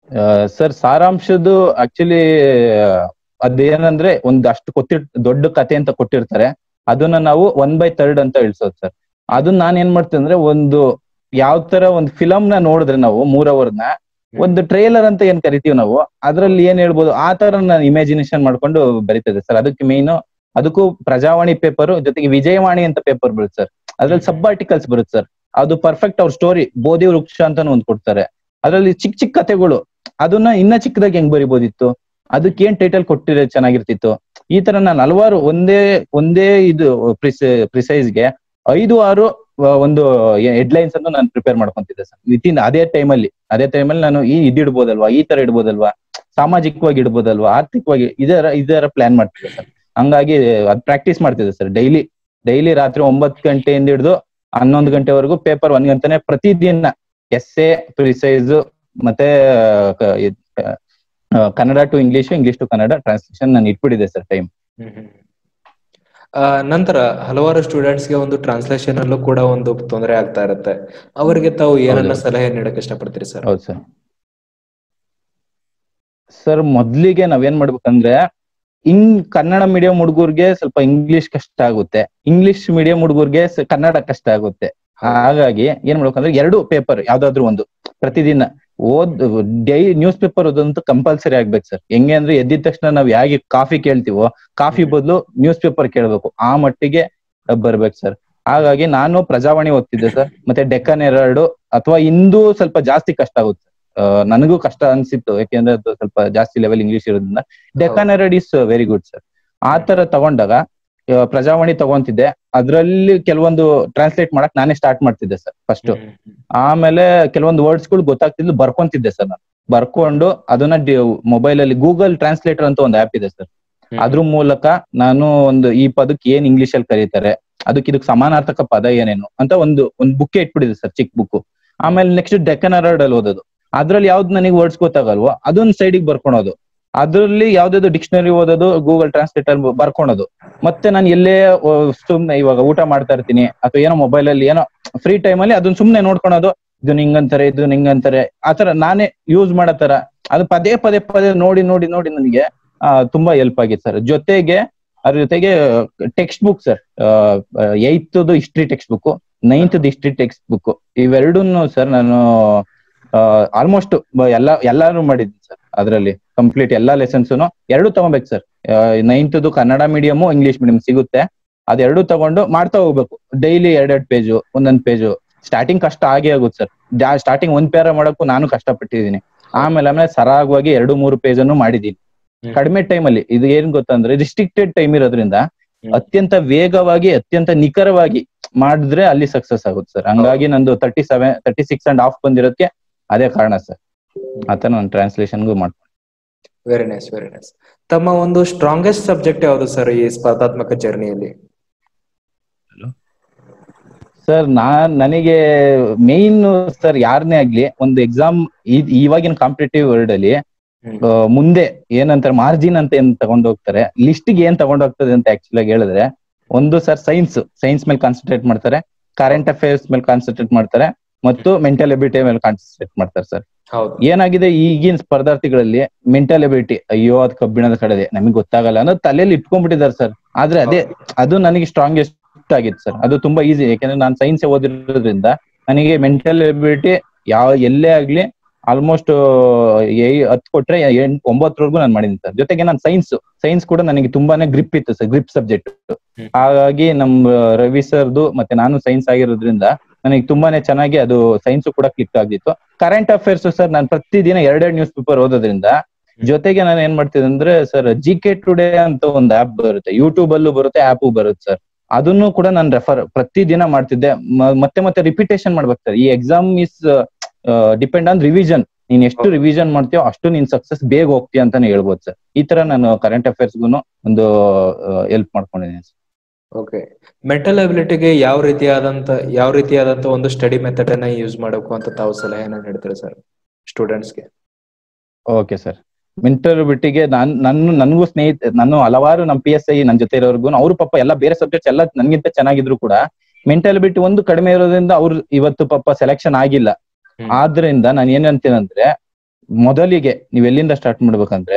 ಸರ್ ಸಾರಾಂಶದ್ದು ಆಕ್ಚುಲಿ ಅದೇನಂದ್ರೆ ಒಂದ್ ಅಷ್ಟು ಕೊಟ್ಟಿರ್ ದೊಡ್ಡ ಕತೆ ಅಂತ ಕೊಟ್ಟಿರ್ತಾರೆ ಅದನ್ನ ನಾವು ಒನ್ ಬೈ ಥರ್ಡ್ ಅಂತ ಇಳ್ಸೋದು ಸರ್ ಅದನ್ನ ನಾನ್ ಏನ್ ಮಾಡ್ತೀನಿ ಅಂದ್ರೆ ಒಂದು ಯಾವ ತರ ಒಂದು ಫಿಲಮ್ ನ ನೋಡಿದ್ರೆ ನಾವು ಮೂರ್ ಅವರ್ನ ಒಂದು ಟ್ರೇಲರ್ ಅಂತ ಏನ್ ಕರಿತೀವಿ ನಾವು ಅದ್ರಲ್ಲಿ ಏನ್ ಹೇಳ್ಬೋದು ಆ ತರ ನಾನು ಇಮ್ಯಾಜಿನೇಷನ್ ಮಾಡ್ಕೊಂಡು ಬರಿತಿದ್ದೆ ಸರ್ ಅದಕ್ಕೆ ಮೇನ್ ಅದಕ್ಕೂ ಪ್ರಜಾವಾಣಿ ಪೇಪರ್ ಜೊತೆಗೆ ವಿಜಯವಾಣಿ ಅಂತ ಪೇಪರ್ ಬರುತ್ತೆ ಸರ್ ಅದ್ರಲ್ಲಿ ಸಬ್ ಆರ್ಟಿಕಲ್ಸ್ ಬರುತ್ತೆ ಸರ್ ಅದು ಪರ್ಫೆಕ್ಟ್ ಅವ್ರ ಸ್ಟೋರಿ ಬೋಧಿ ವೃಕ್ಷ ಅಂತಾನು ಒಂದ್ ಕೊಡ್ತಾರೆ ಅದ್ರಲ್ಲಿ ಚಿಕ್ಕ ಚಿಕ್ಕ ಕಥೆಗಳು ಅದನ್ನ ಇನ್ನ ಚಿಕ್ಕದಾಗಿ ಹೆಂಗ್ ಬರಿಬೋದಿತ್ತು ಅದಕ್ಕೆ ಏನ್ ಟೈಟಲ್ ಕೊಟ್ಟಿದ್ರೆ ಚೆನ್ನಾಗಿರ್ತಿತ್ತು ಈ ತರ ನಾನು ಹಲವಾರು ಒಂದೇ ಒಂದೇ ಇದು ಪ್ರಿಸೈಸ್ಗೆ ಐದು ಆರು ಆ, ಒಂದು ಹೆಡ್ಲೈನ್ಸ್ ಅನ್ನು ನಾನು ಪ್ರಿಪೇರ್ ಮಾಡ್ಕೊಂತಿದ್ದೆ ಸರ್ ವಿತಿನ್ ಅದೇ ಟೈಮಲ್ಲಿ ಅದೇ ಟೈಮಲ್ಲಿ ನಾನು ಈ ಇದ್ ಇಡ್ಬೋದಲ್ವಾ ಈ ತರ ಇಡ್ಬೋದಲ್ವಾ ಸಾಮಾಜಿಕವಾಗಿ ಇಡ್ಬೋದಲ್ವಾ ಆರ್ಥಿಕವಾಗಿ ಇದರ ಇದರ ಪ್ಲಾನ್ ಮಾಡ್ತಿದ್ದೆ ಸರ್ ಹಂಗಾಗಿ ಅದ್ ಪ್ರಾಕ್ಟೀಸ್ ಮಾಡ್ತಿದ್ದೆ ಸರ್ ಡೈಲಿ ಡೈಲಿ ರಾತ್ರಿ ಒಂಬತ್ತು ಗಂಟೆಯಿಂದ ಹಿಡಿದು ಹನ್ನೊಂದು ಗಂಟೆವರೆಗೂ ಪೇಪರ್ ಒಂದ್ ಗಂಟೆನೆ ಪ್ರತಿದಿನ ಎಸ್ಸೆ ಪ್ರಿಸೈಸ್ ಮತ್ತೆ ಕ- ಇದ್, ಆ, Kannada to English English to Kannada translation ನಾನು ಇಟ್ಬಿಟ್ಟಿದೆ ಸರ್ ಟೈಮ್ ಆ, ನಂತರ ಹಲವಾರು ಸ್ಟೂಡೆಂಟ್ಸ್ ಗೆ ಒಂದು ಟ್ರಾನ್ಸ್ಲೇಷನ್ ಅಲ್ಲೂ ಕೂಡ ಒಂದು ತೊಂದರೆ ಆಗ್ತಾ ಇರುತ್ತೆ ಅವರಿಗೆ ತಾವು ಏನನ್ನ ಹೌದು. ಸಲಹೆ ನೀಡಕ್ ಇಷ್ಟಪಡ್ತೀರಿ ಸರ್ ಹೌದು ಸರ್ ಸರ್ ಮೊದ್ಲಿಗೆ ನಾವೇನ್ ಮಾಡ್ಬೇಕಂದ್ರೆ ಇಂಗ್ ಕನ್ನಡ ಮೀಡಿಯಂ ಹುಡುಗರ್ಗೆ ಸ್ವಲ್ಪ ಇಂಗ್ಲಿಷ್ ಕಷ್ಟ ಆಗುತ್ತೆ ಇಂಗ್ಲಿಷ್ ಮೀಡಿಯಂ ಹುಡುಗರ್ಗೆ ಸ- ಕನ್ನಡ ಕಷ್ಟ ಆಗುತ್ತೆ ಹಾಗಾಗಿ ಏನ್ ಮಾಡ್ಬೇಕಂದ್ರೆ ಎರಡು ಪೇಪರ್ ಯಾವ್ದಾದ್ರು ಒಂದು ಪ್ರತಿದಿನ ಓದ್ ಡೈ ನ್ಯೂಸ್ ಪೇಪರ್ ಓದಂತೂ ಕಂಪಲ್ಸರಿ ಆಗ್ಬೇಕು ಸರ್ ಹೆಂಗೆ ಅಂದ್ರೆ ಎದ್ದಿದ ತಕ್ಷಣ ನಾವ್ ಹೇಗೆ ಕಾಫಿ ಕೇಳ್ತೀವೋ ಕಾಫಿ ಬದಲು ನ್ಯೂಸ್ ಪೇಪರ್ ಕೇಳ್ಬೇಕು ಆ ಮಟ್ಟಿಗೆ ಬರ್ಬೇಕು ಸರ್ ಹಾಗಾಗಿ ನಾನು ಪ್ರಜಾವಾಣಿ ಓದ್ತಿದ್ದೆ ಸರ್ ಮತ್ತೆ ಡೆಕ್ಕನ್ ಎರಡು ಅಥವಾ ಇಂದು ಸ್ವಲ್ಪ ಜಾಸ್ತಿ ಕಷ್ಟ ಆಗುತ್ತೆ ಆ, ನನಗೂ ಕಷ್ಟ ಅನ್ಸಿತ್ತು ಯಾಕೆಂದ್ರೆ ಅದು ಸ್ವಲ್ಪ ಜಾಸ್ತಿ ಲೆವೆಲ್ ಇಂಗ್ಲಿಷ್ ಇರೋದ್ರಿಂದ ಡೆಕ್ಕನ್ ಎರಡ್ ಇಸ್ ವೆರಿ ಗುಡ್ ಸರ್ ಆ ತರ ತಗೊಂಡಾಗ ಆ, ಪ್ರಜಾವಾಣಿ ತಗೊಂತಿದ್ದೆ ಅದ್ರಲ್ಲಿ ಕೆಲವೊಂದು ಟ್ರಾನ್ಸ್ಲೇಟ್ ಮಾಡಕ್ ನಾನೇ ಸ್ಟಾರ್ಟ್ ಮಾಡ್ತಿದ್ದೆ ಸರ್ ಫಸ್ಟ್ ಆಮೇಲೆ ಕೆಲವೊಂದು ವರ್ಡ್ಸ್ ಗಳು ಗೊತ್ತಾಗ್ತಿದ್ಲು ಬರ್ಕೊಂತಿದ್ದೆ ಸರ್ ನಾನು ಬರ್ಕೊಂಡು ಅದನ್ನ ಮೊಬೈಲ್ ಅಲ್ಲಿ ಗೂಗಲ್ ಟ್ರಾನ್ಸ್ಲೇಟರ್ ಅಂತ ಒಂದು ಆಪ್ ಇದೆ ಸರ್ ಅದ್ರ ಮೂಲಕ ನಾನು ಒಂದು ಈ ಪದಕ್ಕೆ ಏನ್ ಇಂಗ್ಲಿಷ್ ಅಲ್ಲಿ ಕರೀತಾರೆ ಅದಕ್ಕೆ ಇದಕ್ಕೆ ಸಮಾನಾರ್ಥಕ ಪದ ಏನೇನು ಅಂತ ಒಂದು ಒಂದು ಬುಕ್ ಇಟ್ಬಿಟ್ಟಿದೆ ಸರ್ ಚಿಕ್ಕ ಬುಕ್ ಆಮೇಲೆ ನೆಕ್ಸ್ಟ್ ಡೆಕ್ಕನ್ ಅರಾರ್ಡ್ ಅಲ್ಲಿ ಓದೋದು ಅದ್ರಲ್ಲಿ ಯಾವ್ದು ನನಗೆ ವರ್ಡ್ಸ್ ಗೊತ್ತಾಗಲ್ವೋ ಅದೊಂದು ಸೈಡಿಗೆ ಬರ್ಕೊಳೋದು ಅದ್ರಲ್ಲಿ ಯಾವ್ದಾದ್ರು ಡಿಕ್ಷನರಿ ಓದೋದು ಗೂಗಲ್ ಟ್ರಾನ್ಸ್ಲೇಟ್ ಅಲ್ಲಿ ಬರ್ಕೊಳೋದು ಮತ್ತೆ ನಾನು ಎಲ್ಲೇ ಆ, ಸುಮ್ನೆ ಇವಾಗ ಊಟ ಮಾಡ್ತಾ ಇರ್ತೀನಿ ಅಥವಾ ಏನೋ ಮೊಬೈಲ್ ಅಲ್ಲಿ ಏನೋ ಫ್ರೀ ಟೈಮ್ ಅಲ್ಲಿ ಅದನ್ನ ಸುಮ್ನೆ ನೋಡ್ಕೊಳೋದು ಇದು ಹಿಂಗಂತಾರೆ ಇದು ಹಿಂಗಂತಾರೆ ಆತರ ನಾನೇ ಯೂಸ್ ಮಾಡೋ ತರ ಅದು ಪದೇ ಪದೇ ಪದೇ ನೋಡಿ ನೋಡಿ ನೋಡಿ ನನಗೆ ಆ, ತುಂಬಾ ಹೆಲ್ಪ್ ಆಗಿತ್ತು ಸರ್ ಜೊತೆಗೆ ಅದ್ರ ಜೊತೆಗೆ textbook sir eighth history textbook ninth history textbook ಇವೆರಡನ್ನು ಸರ್ ನಾನು ಆಲ್ಮೋಸ್ಟ್ ಎಲ್ಲ ಎಲ್ಲಾರು ಮಾಡಿದ್ದೀನಿ ಸರ್ ಅದರಲ್ಲಿ ಕಂಪ್ಲೀಟ್ ಎಲ್ಲಾ ಲೆಸನ್ಸ್ನು ಎರಡು ತಗೋಬೇಕು sir ninth Kannada medium English medium ಸಿಗುತ್ತೆ ಅದೆರಡು ತಗೊಂಡು ಮಾಡ್ತಾ ಹೋಗ್ಬೇಕು ಡೈಲಿ ಎರಡೆರಡು ಪೇಜು ಒಂದೊಂದ್ ಪೇಜು ಸ್ಟಾರ್ಟಿಂಗ್ ಕಷ್ಟ ಆಗೇ ಆಗುತ್ತೆ ಸರ್ ಸ್ಟಾರ್ಟಿಂಗ್ ಒಂದ್ ಪೇರ ಮಾಡಕ್ಕೂ ನಾನು ಕಷ್ಟಪಟ್ಟಿದ್ದೀನಿ ಆಮೇಲೆ ಆಮೇಲೆ ಸರಾಗವಾಗಿ ಎರಡು ಮೂರು ಪೇಜ್ ಅನ್ನು ಮಾಡಿದ್ದೀನಿ ಹ್ಮ್. ಕಡಿಮೆ ಟೈಮ್ ಅಲ್ಲಿ ಇದು ಏನ್ ಗೊತ್ತಂದ್ರೆ ರಿಸ್ಟ್ರಿಕ್ಟೆಡ್ ಟೈಮ್ ಇರೋದ್ರಿಂದ ಹ್ಮ್. ಅತ್ಯಂತ ವೇಗವಾಗಿ ಅತ್ಯಂತ ನಿಖರವಾಗಿ ಮಾಡಿದ್ರೆ ಅಲ್ಲಿ ಸಕ್ಸಸ್ ಆಗುತ್ತೆ ಸರ್ ಹಂಗಾಗಿ ನಂದು thirty seven thirty six and half ಬಂದಿರೋದಕ್ಕೆ ಅದೇ ಕಾರಣ ಸರ್ ಆತರ ನಾನು ಟ್ರಾನ್ಸ್ಲೇಷನ್ಗೂ ಮಾಡ್ತೀನಿ ವೆರಿ ನೈಸ್ ವೆರಿ ನೈಸ್ ತಮ್ಮ ಒಂದು ಸ್ಟ್ರಾಂಗೆಸ್ಟ್ ಸಬ್ಜೆಕ್ಟ್ ಯಾವುದು ಸರ್ ಈ ಸ್ಪರ್ಧಾತ್ಮಕ ಜರ್ನಿಯಲ್ಲಿ ಸರ್ ನಾನ್ ನನಗೆ ಮೇನ್ ಸರ್ ಯಾರನ್ನೇ ಆಗ್ಲಿ ಒಂದು ಎಕ್ಸಾಮ್ ಇವಾಗಿನ ಕಾಂಪಿಟೇಟಿವ್ ವರ್ಲ್ಡ್ ಅಲ್ಲಿ ಹ್ಮ್. ಆ, ಮುಂದೆ ಏನಂತಾರೆ ಮಾರ್ಜಿನ್ ಅಂತ ಏನ್ ತಗೊಂಡ್ ಹೋಗ್ತಾರೆ ಲಿಸ್ಟ್ ಗೆ ಏನ್ ತಗೊಂಡ್ ಹೋಗ್ತದೆ ಅಂತ ಆಕ್ಚುಲಿ ಆಗಿ ಹೇಳಿದ್ರೆ ಒಂದು ಸರ್ ಸೈನ್ಸ್ ಸೈನ್ಸ್ ಮೇಲೆ ಕಾನ್ಸಂಟ್ರೇಟ್ ಮಾಡ್ತಾರೆ ಕರೆಂಟ್ ಅಫೇರ್ಸ್ ಮೇಲೆ ಕಾನ್ಸಂಟ್ರೇಟ್ ಮಾಡ್ತಾರೆ ಮತ್ತು ಮೆಂಟಲ್ ಎಬಿಲಿಟಿ ಮೇಲೆ ಕಾನ್ಸಂಟ್ರೇಟ್ ಮಾಡ್ತಾರೆ ಸರ್ ಹೌದು ಏನಾಗಿದೆ ಈಗಿನ ಸ್ಪರ್ಧಾರ್ಥಿಗಳಲ್ಲಿ ಮೆಂಟಲ್ ಎಬಿಲಿಟಿ ಅಯ್ಯೋ ಅದ್ ಕಬ್ಬಿಣದ ಕಡದೆ ನಮಗೆ ಗೊತ್ತಾಗಲ್ಲ ಅನ್ನೋದು ತಲೆಯಲ್ಲಿ ಇಟ್ಕೊಂಡ್ಬಿಟ್ಟಿದ್ದಾರೆ ಸರ್ ಆದ್ರೆ ಅದೇ ಅದು ನನಗೆ ಸ್ಟ್ರಾಂಗೆಸ್ಟ್ ಆಗಿತ್ತು ಸರ್ ಅದು ತುಂಬಾ ಈಸಿ ಯಾಕಂದ್ರೆ ನಾನು ಸೈನ್ಸ್ ಓದಿರೋದ್ರಿಂದ ನನಗೆ ಮೆಂಟಲ್ ಎಬಿಲಿಟಿ ಯಾವ ಎಲ್ಲೇ ಆಗ್ಲಿ ಆಲ್ಮೋಸ್ಟ್ ಹತ್ತು ಕೊಟ್ರೆ ಎಂಟ್ ಒಂಬತ್ತರವರೆಗೂ ನಾನು ಮಾಡಿದ್ದೀನಿ ಸರ್ ಜೊತೆಗೆ ನಾನು ಸೈನ್ಸ್ ಸೈನ್ಸ್ ಕೂಡ ನನಗೆ ತುಂಬಾನೇ ಗ್ರಿಪ್ ಇತ್ತು ಸರ್ ಗ್ರಿಪ್ ಸಬ್ಜೆಕ್ಟ್ ಹ್ಮ್. ಹಾಗಾಗಿ ನಮ್ ರವಿ ಸರ್ದು ಮತ್ತೆ ನಾನು ಸೈನ್ಸ್ ಆಗಿರೋದ್ರಿಂದ ನನಗೆ ತುಂಬಾನೇ ಚೆನ್ನಾಗಿ ಅದು ಸೈನ್ಸ್ ಕೂಡ ಕ್ಲಿಕ್ ಆಗಿತ್ತು ಕರೆಂಟ್ ಅಫೇರ್ಸ್ ಸರ್ ನಾನು ಪ್ರತಿದಿನ ಎರಡೆರಡು ನ್ಯೂಸ್ ಪೇಪರ್ ಓದೋದ್ರಿಂದ ಜೊತೆಗೆ ನಾನು ಏನ್ ಮಾಡ್ತಿದ್ದೆ ಅಂದ್ರೆ ಸರ್ ಜಿ ಕೆ ಟುಡೇ ಅಂತ ಒಂದು ಆಪ್ ಬರುತ್ತೆ ಯೂಟ್ಯೂಬ್ ಅಲ್ಲೂ ಬರುತ್ತೆ ಆಪ್ ಬರುತ್ತೆ ಸರ್ ಅದನ್ನು ಕೂಡ ನಾನು ರೆಫರ್ ಪ್ರತಿದಿನ ಮಾಡ್ತಿದ್ದೆ ಮ- ಮತ್ತೆ ಮತ್ತೆ ರಿಪಿಟೇಷನ್ ಮಾಡ್ಬೇಕು ಸರ್ ಈ exam is depend on revision ನೀನ್ ಎಷ್ಟು ರಿವಿಷನ್ ಮಾಡ್ತೀಯೋ ಅಷ್ಟು ನೀನ್ ಸಕ್ಸಸ್ ಬೇಗ ಹೋಗ್ತೀಯ ಅಂತಾನೆ ಹೇಳ್ಬೋದು ಸರ್ ಈ ತರ ನಾನು ಕರೆಂಟ್ ಅಫೇರ್ಸ್ಗೂ ಒಂದು ಹೆಲ್ಪ್ ಮಾಡ್ಕೊಂಡಿದ್ದೀನಿ ಸರ್ ಓಕೆ ಮೆಂಟಲ್ ಅಬಿಲಿಟಿಗೆ ಯಾವ ರೀತಿಯಾದಂತ ಯಾವ ರೀತಿಯಾದಂತ ಒಂದು ಸ್ಟಡಿ ಮೆಥಡ್ ಅನ್ನ ಯೂಸ್ ಮಾಡಬೇಕು ಅಂತ ತಾವು ಸಲಹೆಯನ್ನ ನೀಡ್ತೀರಾ ಸರ್ ಸ್ಟೂಡೆಂಟ್ಸ್ಗೆ ಓಕೆ ಸರ್ ಮೆಂಟಲ್ ಬಿಟ್ಟಿಗೆ ನಾನ್ ನನ್ನ ನನಗೂ ಸ್ನೇಹಿತ ನಾನು ಹಲವಾರು ನಮ್ಮ ಪಿ ಎಸ್ ಐ ನನ್ನ ಜೊತೆ ಇರೋರ್ಗು ಅವ್ರು ಪಾಪ ಎಲ್ಲ ಬೇರೆ ಸಬ್ಜೆಕ್ಟ್ಸ್ ಎಲ್ಲ ನನ್ಗಿಂತ ಚೆನ್ನಾಗಿದ್ರು ಕೂಡ ಮೆಂಟಲ್ ಬಿಟ್ಟು ಒಂದು ಕಡಿಮೆ ಇರೋದ್ರಿಂದ ಅವ್ರು ಇವತ್ತು ಪಾಪ ಸೆಲೆಕ್ಷನ್ ಆಗಿಲ್ಲ ಹ್ಮ್. ಆದ್ರಿಂದ ನಾನು ಏನ್ ಅಂತೀನಂದ್ರೆ ಮೊದಲಿಗೆ ನೀವ್ ಎಲ್ಲಿಂದ ಸ್ಟಾರ್ಟ್ ಮಾಡ್ಬೇಕಂದ್ರೆ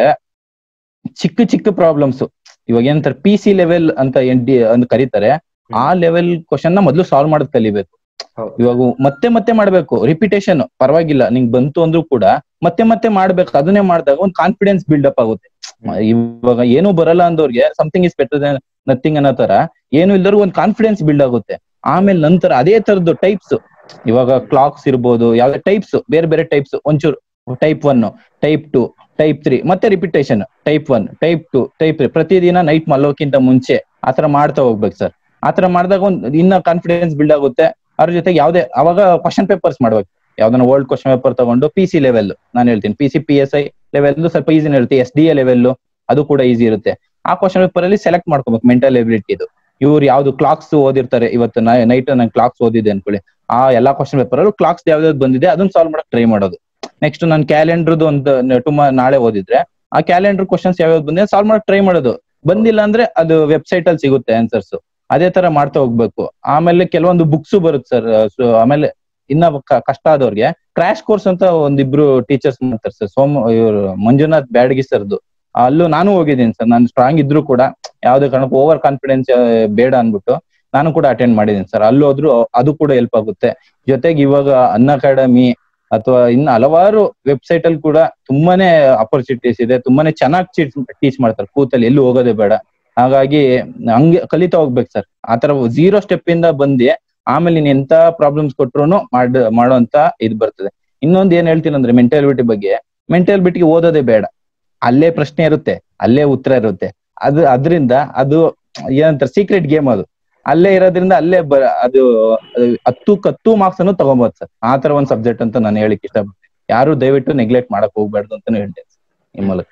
ಚಿಕ್ಕ ಚಿಕ್ಕ ಪ್ರಾಬ್ಲಮ್ಸ್ ಇವಾಗ ಏನಂತಾರೆ ಪಿ ಸಿ ಲೆವೆಲ್ ಅಂತ ಏನ್ ಡಿ ಅಂತ ಕರೀತಾರೆ ಆ ಲೆವೆಲ್ ಕ್ವಶನ್ ನ ಮೊದಲು ಸಾಲ್ವ್ ಮಾಡೋದ್ ಕಲಿಬೇಕು ಹೌದು. ಇವಾಗ ಮತ್ತೆ ಮತ್ತೆ ಮಾಡ್ಬೇಕು ರಿಪಿಟೇಷನ್ ಪರವಾಗಿಲ್ಲ ನಿಂಗ್ ಬಂತು ಅಂದ್ರೂ ಕೂಡ ಮತ್ತೆ ಮತ್ತೆ ಮಾಡ್ಬೇಕು ಅದನ್ನೇ ಮಾಡಿದಾಗ ಒಂದು ಕಾನ್ಫಿಡೆನ್ಸ್ ಬಿಲ್ಡ್ ಅಪ್ ಆಗುತ್ತೆ ಹ್ಮ್. ಇವಾಗ ಏನು ಬರಲ್ಲ ಅಂದವ್ರಿಗೆ something is better than nothing ಅನ್ನೋ ತರ ಏನು ಇಲ್ದರೂ ಒಂದು ಕಾನ್ಫಿಡೆನ್ಸ್ ಬಿಲ್ಡ್ ಆಗುತ್ತೆ ಆಮೇಲೆ ನಂತರ ಅದೇ ತರದ್ದು ಟೈಪ್ಸ್ ಇವಾಗ ಕ್ಲಾಕ್ಸ್ ಇರ್ಬೋದು ಯಾವ್ದೇ ಟೈಪ್ಸ್ ಬೇರೆ ಬೇರೆ ಟೈಪ್ಸ್ ಒಂಚೂರು type one type two type three ಮತ್ತೆ repetition type one type two type three ಪ್ರತಿದಿನ ನೈಟ್ ಮಲ್ಲೋಕ್ಕಿಂತ ಮುಂಚೆ ಆತರ ಮಾಡ್ತಾ ಹೋಗ್ಬೇಕು ಸರ್ ಆತರ ಮಾಡಿದಾಗ ಒಂದು ಇನ್ನ ಕಾನ್ಫಿಡೆನ್ಸ್ ಬಿಲ್ಡ್ ಆಗುತ್ತೆ ಅದ್ರ ಜೊತೆಗೆ ಯಾವ್ದೇ ಅವಾಗ ಕ್ವಶನ್ ಪೇಪರ್ಸ್ ಮಾಡ್ಬೇಕು ಯಾವ್ದನ್ನ ಓಲ್ಡ್ ಕ್ವಶನ್ ಪೇಪರ್ ತಗೊಂಡು ಪಿ ಸಿ ಲೆವೆಲ್ ನಾನು ಹೇಳ್ತೀನಿ P C P S I level ಸ್ವಲ್ಪ ಈಸಿನ ಇರುತ್ತೆ ಎಸ್ ಡಿ ಎ ಲೆವೆಲ್ ಅದು ಕೂಡ ಈಸಿ ಇರುತ್ತೆ ಆ ಕ್ವಶನ್ ಪೇಪರ್ ಅಲ್ಲಿ ಸೆಲೆಕ್ಟ್ ಮಾಡ್ಕೋಬೇಕು ಮೆಂಟಲ್ ಎಬಿಲಿಟಿ ಇದು ಇವ್ರು ಯಾವ್ದು ಕ್ಲಾಕ್ಸ್ ಓದಿರ್ತಾರೆ ಇವತ್ತು ನೈಟ್ ನಂಗೆ ಕ್ಲಾಕ್ಸ್ ಓದಿದೆ ಅನ್ಕೊಳ್ಳಿ ಆ ಎಲ್ಲಾ ಕ್ವಶನ್ ಪೇಪರ್ ಅಲ್ಲೂ ಕ್ಲಾಕ್ಸ್ ಯಾವ್ದಾವ್ದು ಬಂದಿದೆ ಅದನ್ನ ಸಾಲ್ವ್ ಮಾಡಕ್ ಟ್ರೈ ಮಾಡೋದು ನೆಕ್ಸ್ಟ್ ನಾನು ಕ್ಯಾಲೆಂಡರ್ದು ಒಂದು ಟುಮ ನಾಳೆ ಓದಿದ್ರೆ ಆ ಕ್ಯಾಲೆಂಡರ್ ಕ್ವಶನ್ಸ್ ಯಾವ್ಯಾವ್ದು ಬಂದಿದೆ ಸಾಲ್ವ್ ಮಾಡಕ್ ಟ್ರೈ ಮಾಡೋದು ಬಂದಿಲ್ಲ ಅಂದ್ರೆ ಅದು ವೆಬ್ಸೈಟ್ ಅಲ್ಲಿ ಸಿಗುತ್ತೆ ಆನ್ಸರ್ಸ್ ಅದೇ ತರ ಮಾಡ್ತಾ ಹೋಗ್ಬೇಕು ಆಮೇಲೆ ಕೆಲವೊಂದು ಬುಕ್ಸ್ ಬರುತ್ತೆ ಸರ್ ಆಮೇಲೆ ಇನ್ನ ಕ- ಕಷ್ಟ ಆದವ್ರಿಗೆ ಕ್ರಾಶ್ ಕೋರ್ಸ್ ಅಂತ ಒಂದಿಬ್ರು ಟೀಚರ್ಸ್ ಮಾಡ್ತಾರೆ ಸರ್ ಸೋಮ ಇವರು ಮಂಜುನಾಥ್ ಬ್ಯಾಡಗಿ ಸರ್ದು ಅಲ್ಲೂ ನಾನು ಹೋಗಿದ್ದೀನಿ ಸರ್ ನಾನು ಸ್ಟ್ರಾಂಗ್ ಇದ್ರು ಕೂಡ ಯಾವ್ದೇ ಕಾರಣಕ್ಕೂ ಓವರ್ ಕಾನ್ಫಿಡೆನ್ಸ್ ಬೇಡ ಅನ್ಬಿಟ್ಟು ನಾನು ಕೂಡ ಅಟೆಂಡ್ ಮಾಡಿದ್ದೀನಿ ಸರ್ ಅಲ್ಲಿ ಹೋದ್ರು ಅದು ಕೂಡ ಹೆಲ್ಪ್ ಆಗುತ್ತೆ ಜೊತೆಗೆ ಇವಾಗ ಅನ್ ಅಕಾಡೆಮಿ ಅಥವಾ ಇನ್ನು ಹಲವಾರು ವೆಬ್ಸೈಟ್ ಅಲ್ಲಿ ಕೂಡ ತುಂಬಾನೇ ಅಪರ್ಚುನಿಟೀಸ್ ಇದೆ ತುಂಬಾನೇ ಚೆನ್ನಾಗಿ ಟೀಚ್ ಮಾಡ್ತಾರೆ ಕೂತಲ್ಲಿ ಎಲ್ಲೂ ಹೋಗೋದೇ ಬೇಡ ಹಾಗಾಗಿ ಹಂಗೆ ಕಲಿತಾ ಹೋಗ್ಬೇಕು ಸರ್ ಆತರ ಝೀರೋ ಸ್ಟೆಪ್ ಇಂದ ಬಂದು ಆಮೇಲೆ ನೀನ್ ಎಂತ ಪ್ರಾಬ್ಲಮ್ಸ್ ಕೊಟ್ರು ಮಾಡ ಮಾಡೋಂತ ಇದು ಬರ್ತದೆ ಇನ್ನೊಂದ್ ಏನ್ ಹೇಳ್ತೀನಿ ಅಂದ್ರೆ ಮೆಂಟಾಲಿಟಿ ಬಗ್ಗೆ ಮೆಂಟಾಲಿಟಿಗೆ ಓದೋದೇ ಬೇಡ ಅಲ್ಲೇ ಪ್ರಶ್ನೆ ಇರುತ್ತೆ ಅಲ್ಲೇ ಉತ್ತರ ಇರುತ್ತೆ ಅದು ಅದರಿಂದ ಅದು ಏನಂತಾರೆ ಸೀಕ್ರೆಟ್ ಗೇಮ್ ಅದು ಅಲ್ಲೇ ಇರೋದ್ರಿಂದ ಅಲ್ಲೇ ಬ ಅದು ಅದು ಹತ್ತು ಕತ್ತು ಮಾರ್ಕ್ಸ್ ಅನ್ನು ತಗೊಬೋದು ಸರ್ ಆ ತರ ಒಂದ್ ಸಬ್ಜೆಕ್ಟ್ ಅಂತ ನಾನು ಹೇಳಿಕ್ ಇಷ್ಟಪಡ್ತೀನಿ ಯಾರು ದಯವಿಟ್ಟು ನೆಗ್ಲೆಕ್ಟ್ ಮಾಡಕ್ ಹೋಗ್ಬಾರ್ದು ಅಂತಾನು ಹೇಳ್ತೇನೆ ಈ ಮೂಲಕ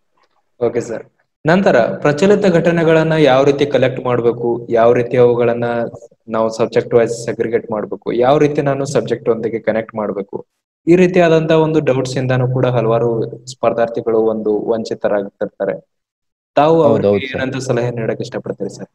ಓಕೆ ಸರ್ ನಂತರ ಪ್ರಚಲಿತ ಘಟನೆಗಳನ್ನ ಯಾವ ರೀತಿ ಕಲೆಕ್ಟ್ ಮಾಡಬೇಕು ಯಾವ ರೀತಿ ಅವುಗಳನ್ನ ನಾವು ಸಬ್ಜೆಕ್ಟ್ ವೈಸ್ ಸೆಗ್ರಿಗೇಟ್ ಮಾಡಬೇಕು ಯಾವ ರೀತಿ ನಾನು ಸಬ್ಜೆಕ್ಟ್ ಒಂದಿಗೆ ಕನೆಕ್ಟ್ ಮಾಡಬೇಕು ಈ ರೀತಿಯಾದಂತ ಒಂದು ಡೌಟ್ಸ್ ಇಂದಾನು ಕೂಡ ಹಲವಾರು ಸ್ಪರ್ಧಾರ್ಥಿಗಳು ಒಂದು ವಂಚಿತರಾಗ್ತಿರ್ತಾರೆ ತಾವು ಹೌದೌದು ಅವ್ರಿಗೆ sir. ಏನಂತ ಸಲಹೆ ನೀಡಕ್ ಇಷ್ಟಪಡ್ತೀರಿ ಸರ್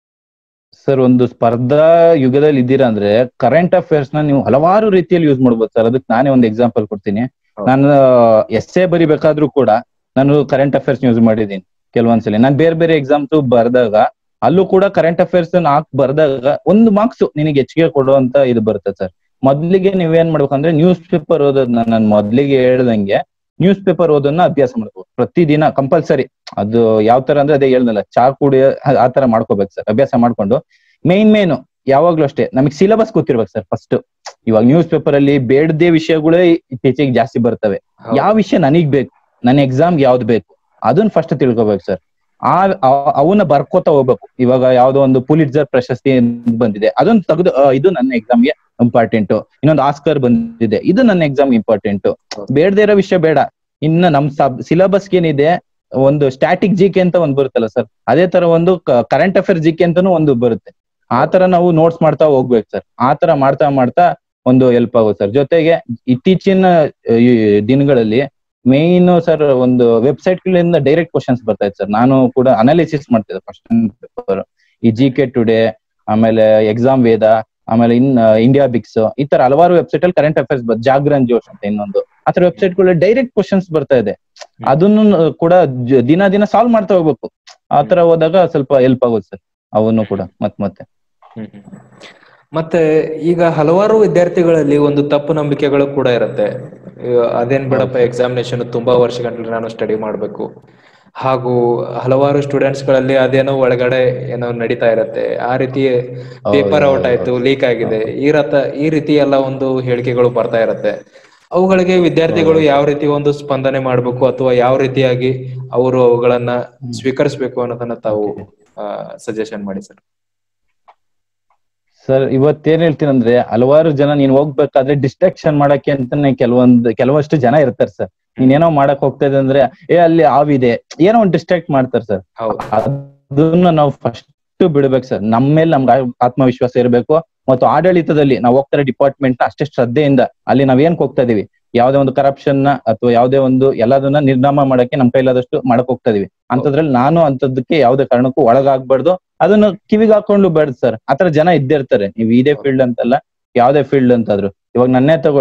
ಸರ್ ಒಂದು ಸ್ಪರ್ಧಾ ಯುಗದಲ್ಲಿ ಇದ್ದೀರಾ ಅಂದ್ರೆ ಕರೆಂಟ್ ಅಫೇರ್ಸ್ ನ ನೀವು ಹಲವಾರು ರೀತಿಯಲ್ಲಿ ಯೂಸ್ ಮಾಡ್ಬೋದು ಸರ್ ಅದಕ್ಕೆ ನಾನೇ ಒಂದು ಎಕ್ಸಾಂಪಲ್ ಕೊಡ್ತೀನಿ ಹೌದು. ನಾನು ಎಸ್ ಎ ಬರಿಬೇಕಾದ್ರೂ ಕೂಡ ನಾನು ಕರೆಂಟ್ ಅಫೇರ್ಸ್ ಯೂಸ್ ಮಾಡಿದ್ದೀನಿ ಕೆಲವೊಂದ್ಸಲಿ ನಾನು ಬೇರೆ ಬೇರೆ ಎಕ್ಸಾಮ್ಸ್ ಬರ್ದಾಗ ಅಲ್ಲೂ ಕೂಡ ಕರೆಂಟ್ ಅಫೇರ್ಸ್ ಹಾಕ್ ಬರ್ದಾಗ ಒಂದು ಮಾರ್ಕ್ಸ್ ನಿನಗೆ ಹೆಚ್ಚಿಗೆ ಕೊಡುವಂತ ಇದು ಬರುತ್ತೆ ಸರ್ ಮೊದ್ಲಿಗೆ ನೀವೇನ್ ಮಾಡ್ಬೇಕಂದ್ರೆ ನ್ಯೂಸ್ ಪೇಪರ್ ಓದೋದನ್ನ ನಾನು ಮೊದ್ಲಿಗೆ ಹೇಳ್ದಂಗೆ ನ್ಯೂಸ್ ಪೇಪರ್ ಓದೋದನ್ನ ಅಭ್ಯಾಸ ಮಾಡ್ಬೇಕು ಪ್ರತಿದಿನ ಕಂಪಲ್ಸರಿ ಅದು ಯಾವ ತರ ಅಂದ್ರೆ ಅದೇ ಹೇಳ್ದಲ್ಲ ಚಾ ಕುಡಿಯ ಆ ತರ ಮಾಡ್ಕೋಬೇಕು ಸರ್ ಅಭ್ಯಾಸ ಮಾಡ್ಕೊಂಡು ಮೇನ್ ಮೇನು ಯಾವಾಗ್ಲೂ ಅಷ್ಟೇ ನಮಗೆ ಸಿಲೆಬಸ್ ಗೊತ್ತಿರ್ಬೇಕು ಸರ್ ಫಸ್ಟ್ ಇವಾಗ ನ್ಯೂಸ್ ಪೇಪರ್ ಅಲ್ಲಿ ಬೇಡದೇ ವಿಷಯಗಳೇ ಇತ್ತೀಚೆಗೆ ಜಾಸ್ತಿ ಬರ್ತವೆ ಹೌದು. ಯಾವ ವಿಷಯ ನನಗ್ ಬೇಕು ನನ್ನ ಎಕ್ಸಾಮ್ ಯಾವ್ದು ಬೇಕು ಅದನ್ನ ಫಸ್ಟ್ ತಿಳ್ಕೊಬೇಕು ಸರ್ ಆ ಆ- ಅವನ್ನ ಬರ್ಕೋತಾ ಹೋಗ್ಬೇಕು ಇವಾಗ ಯಾವ್ದೋ ಒಂದು ಪುಲಿಟ್ಜರ್ ಪ್ರಶಸ್ತಿ ಬಂದಿದೆ ಅದನ್ನ ತೆಗೆದು ಆ, ಇದು ನನ್ನ ಎಕ್ಸಾಮ್ಗೆ ಇಂಪಾರ್ಟೆಂಟ್ ಇನ್ನೊಂದು ಆಸ್ಕರ್ ಬಂದಿದೆ ಇದು ನನ್ನ ಎಕ್ಸಾಮ್ ಇಂಪಾರ್ಟೆಂಟ್ ಹೌದು. ಬೇಡದೇ ಇರೋ ವಿಷಯ ಬೇಡ ಇನ್ನ ನಮ್ ಸಬ್ ಸಿಲೆಬಸ್ ಏನಿದೆ ಒಂದು ಸ್ಟ್ಯಾಟಿಕ್ ಜಿ ಕೆ ಅಂತ ಒಂದು ಬರುತ್ತಲ್ಲ ಸರ್ ಅದೇ ತರ ಒಂದು ಕರೆಂಟ್ ಅಫೇರ್ ಜಿ ಕೆ ಅಂತಾನು ಒಂದು ಬರುತ್ತೆ ಆ ತರ ನಾವು ನೋಟ್ಸ್ ಮಾಡ್ತಾ ಹೋಗ್ಬೇಕು ಸರ್ ಆ ತರ ಮಾಡ್ತಾ ಮಾಡ್ತಾ ಒಂದು ಹೆಲ್ಪ್ ಆಗುತ್ತೆ ಸರ್ ಜೊತೆಗೆ ಇತ್ತೀಚಿನ ಆ, ಈ ದಿನಗಳಲ್ಲಿ ಮೇನ್ ಸರ್ ಒಂದು ವೆಬ್ಸೈಟ್ ಗಳಿಂದ ಡೈರೆಕ್ಟ್ ಕ್ವಶನ್ಸ್ ಬರ್ತಾ ಇತ್ತು ಸರ್ ನಾನು ಕೂಡ ಅನಾಲಿಸಿಸ್ ಮಾಡ್ತಿದ್ದೆ ಕ್ವಶನ್ ಪೇಪರ್ ಈ ಜಿ ಕೆ ಟುಡೇ ಆಮೇಲೆ ಎಕ್ಸಾಮ್ ವೇದ ಆಮೇಲೆ ಇನ್ ಇಂಡಿಯಾ ಬಿಕ್ಸ್ ಈ ತರ ಹಲವಾರು ವೆಬ್ಸೈಟ್ ಅಲ್ಲಿ ಕರೆಂಟ್ ಅಫೇರ್ಸ್ ಜಾಗ್ರನ್ ಜೋಶ್ ಅಂತ ಇನ್ನೊಂದು ಆ ತರ ವೆಬ್ಸೈಟ್ ಗಳು ಡೈರೆಕ್ಟ್ ಕ್ವಶನ್ಸ್ ಬರ್ತಾ ಇದೆ ಅದನ್ನು ಕೂಡ ಜ- ದಿನ ದಿನ ಸಾಲ್ವ್ ಮಾಡ್ತಾ ಹೋಗ್ಬೇಕು ಆ ತರ ಹೋದಾಗ ಸ್ವಲ್ಪ ಹೆಲ್ಪ್ ಆಗುತ್ತೆ ಸರ್ ಅವನ್ನು ಕೂಡ ಮತ್ ಮತ್ತೆ ಹ್ಮ್ ಹ್ಮ್. ಮತ್ತೆ ಈಗ ಹಲವಾರು ವಿದ್ಯಾರ್ಥಿಗಳಲ್ಲಿ ಒಂದು ತಪ್ಪು ನಂಬಿಕೆಗಳು ಕೂಡ ಇರುತ್ತೆ ಅಯ್ಯೋ, ಅದೇನ್ ಬಿಡಪ್ಪ ಎಕ್ಸಾಮಿನೇಷನ್ ತುಂಬಾ ವರ್ಷಗಟ್ಟಲೆ ನಾನು ಸ್ಟಡಿ ಮಾಡ್ಬೇಕು ಹಾಗೂ ಹಲವಾರು ಸ್ಟೂಡೆಂಟ್ಸ್ ಗಳಲ್ಲಿ ಅದೇನೋ ಒಳಗಡೆ ಏನೋ ನಡೀತಾ ಇರತ್ತೆ ಆ ರೀತಿ ಪೇಪರ್ ಹೌದು, ಔಟ್ ಆಯ್ತು ಹೌದು. ಲೀಕ್ ಆಗಿದೆ ಈ ರತ ಈ ರೀತಿ ಎಲ್ಲ ಒಂದು ಹೇಳಿಕೆಗಳು ಬರ್ತಾ ಇರತ್ತೆ ಅವುಗಳಿಗೆ ವಿದ್ಯಾರ್ಥಿಗಳು ಯಾವ ರೀತಿ ಒಂದು ಸ್ಪಂದನೆ ಮಾಡ್ಬೇಕು ಅಥವಾ ಯಾವ ರೀತಿಯಾಗಿ ಅವರು ಅವುಗಳನ್ನ ಸ್ವೀಕರಿಸಬೇಕು ಅನ್ನೋದನ್ನ ತಾವು ಸಜೆಷನ್ ಮಾಡಿ ಸರ್ ಸರ್ ಇವತ್ತೇನ್ ಹೇಳ್ತೀನಿ ಅಂದ್ರೆ ಹಲವಾರು ಜನ ನೀನ್ ಹೋಗ್ಬೇಕಾದ್ರೆ ಡಿಸ್ಟ್ರಾಕ್ಷನ್ ಮಾಡಕ್ಕೆ ಅಂತಾನೆ ಕೆಲವೊಂದು ಕೆಲವಷ್ಟು ಜನ ಇರ್ತಾರೆ ಸರ್ ನೀನೇನೋ ಮಾಡಕ್ ಹೋಗ್ತಾ ಇದೆ ಅಂದ್ರೆ ಏ ಅಲ್ಲಿ ಆವಿದೆ ಏನೋ ಒಂದು ಡಿಸ್ಟ್ರಾಕ್ಟ್ ಮಾಡ್ತಾರೆ ಸರ್ ಹೌದು ಅದನ್ನ ನಾವು ಫಸ್ಟ್ ಬಿಡ್ಬೇಕು ಸರ್ ನಮ್ಮ ಮೇಲೆ ನಮ್ಗೆ ಆ- ಆತ್ಮವಿಶ್ವಾಸ ಇರಬೇಕು ಮತ್ತು ಆಡಳಿತದಲ್ಲಿ ನಾವು ಹೋಗ್ತಾರೆ ಡಿಪಾರ್ಟ್ಮೆಂಟ್ ಅಷ್ಟೇ ಶ್ರದ್ಧೆಯಿಂದ ಅಲ್ಲಿ ನಾವ್ ಏನ್ ಹೋಗ್ತಾ ಇದೀವಿ ಯಾವ್ದೇ ಒಂದು ಕರಪ್ಷನ್ ನ ಅಥವಾ ಯಾವ್ದೇ ಒಂದು ಎಲ್ಲದನ್ನ ನಿರ್ನಾಮ ಮಾಡಕ್ಕೆ ನಮ್ ಕೈಲಾದಷ್ಟು ಮಾಡಕ್ ಹೋಗ್ತಾ ಇದೀವಿ ಅಂತದ್ರಲ್ಲಿ ನಾನು ಅಂತದಕ್ಕೆ ಯಾವ್ದೇ ಕಾರಣಕ್ಕೂ ಒಳಗಾಗ್ಬಾರ್ದು ಅದನ್ನ ಕಿವಿಗೆ ಹಾಕೊಂಡು ಬೇಡ ಸರ್ ಆತರ ಜನ ಇದ್ದೇ ಇರ್ತಾರೆ ನೀವು ಇದೇ ಫೀಲ್ಡ್ ಅಂತಲ್ಲ ಯಾವ್ದೇ ಫೀಲ್ಡ್ ಅಂತಾದ್ರು ಇವಾಗ ನನ್ನೇ ತಗೊಳ್ಳಿ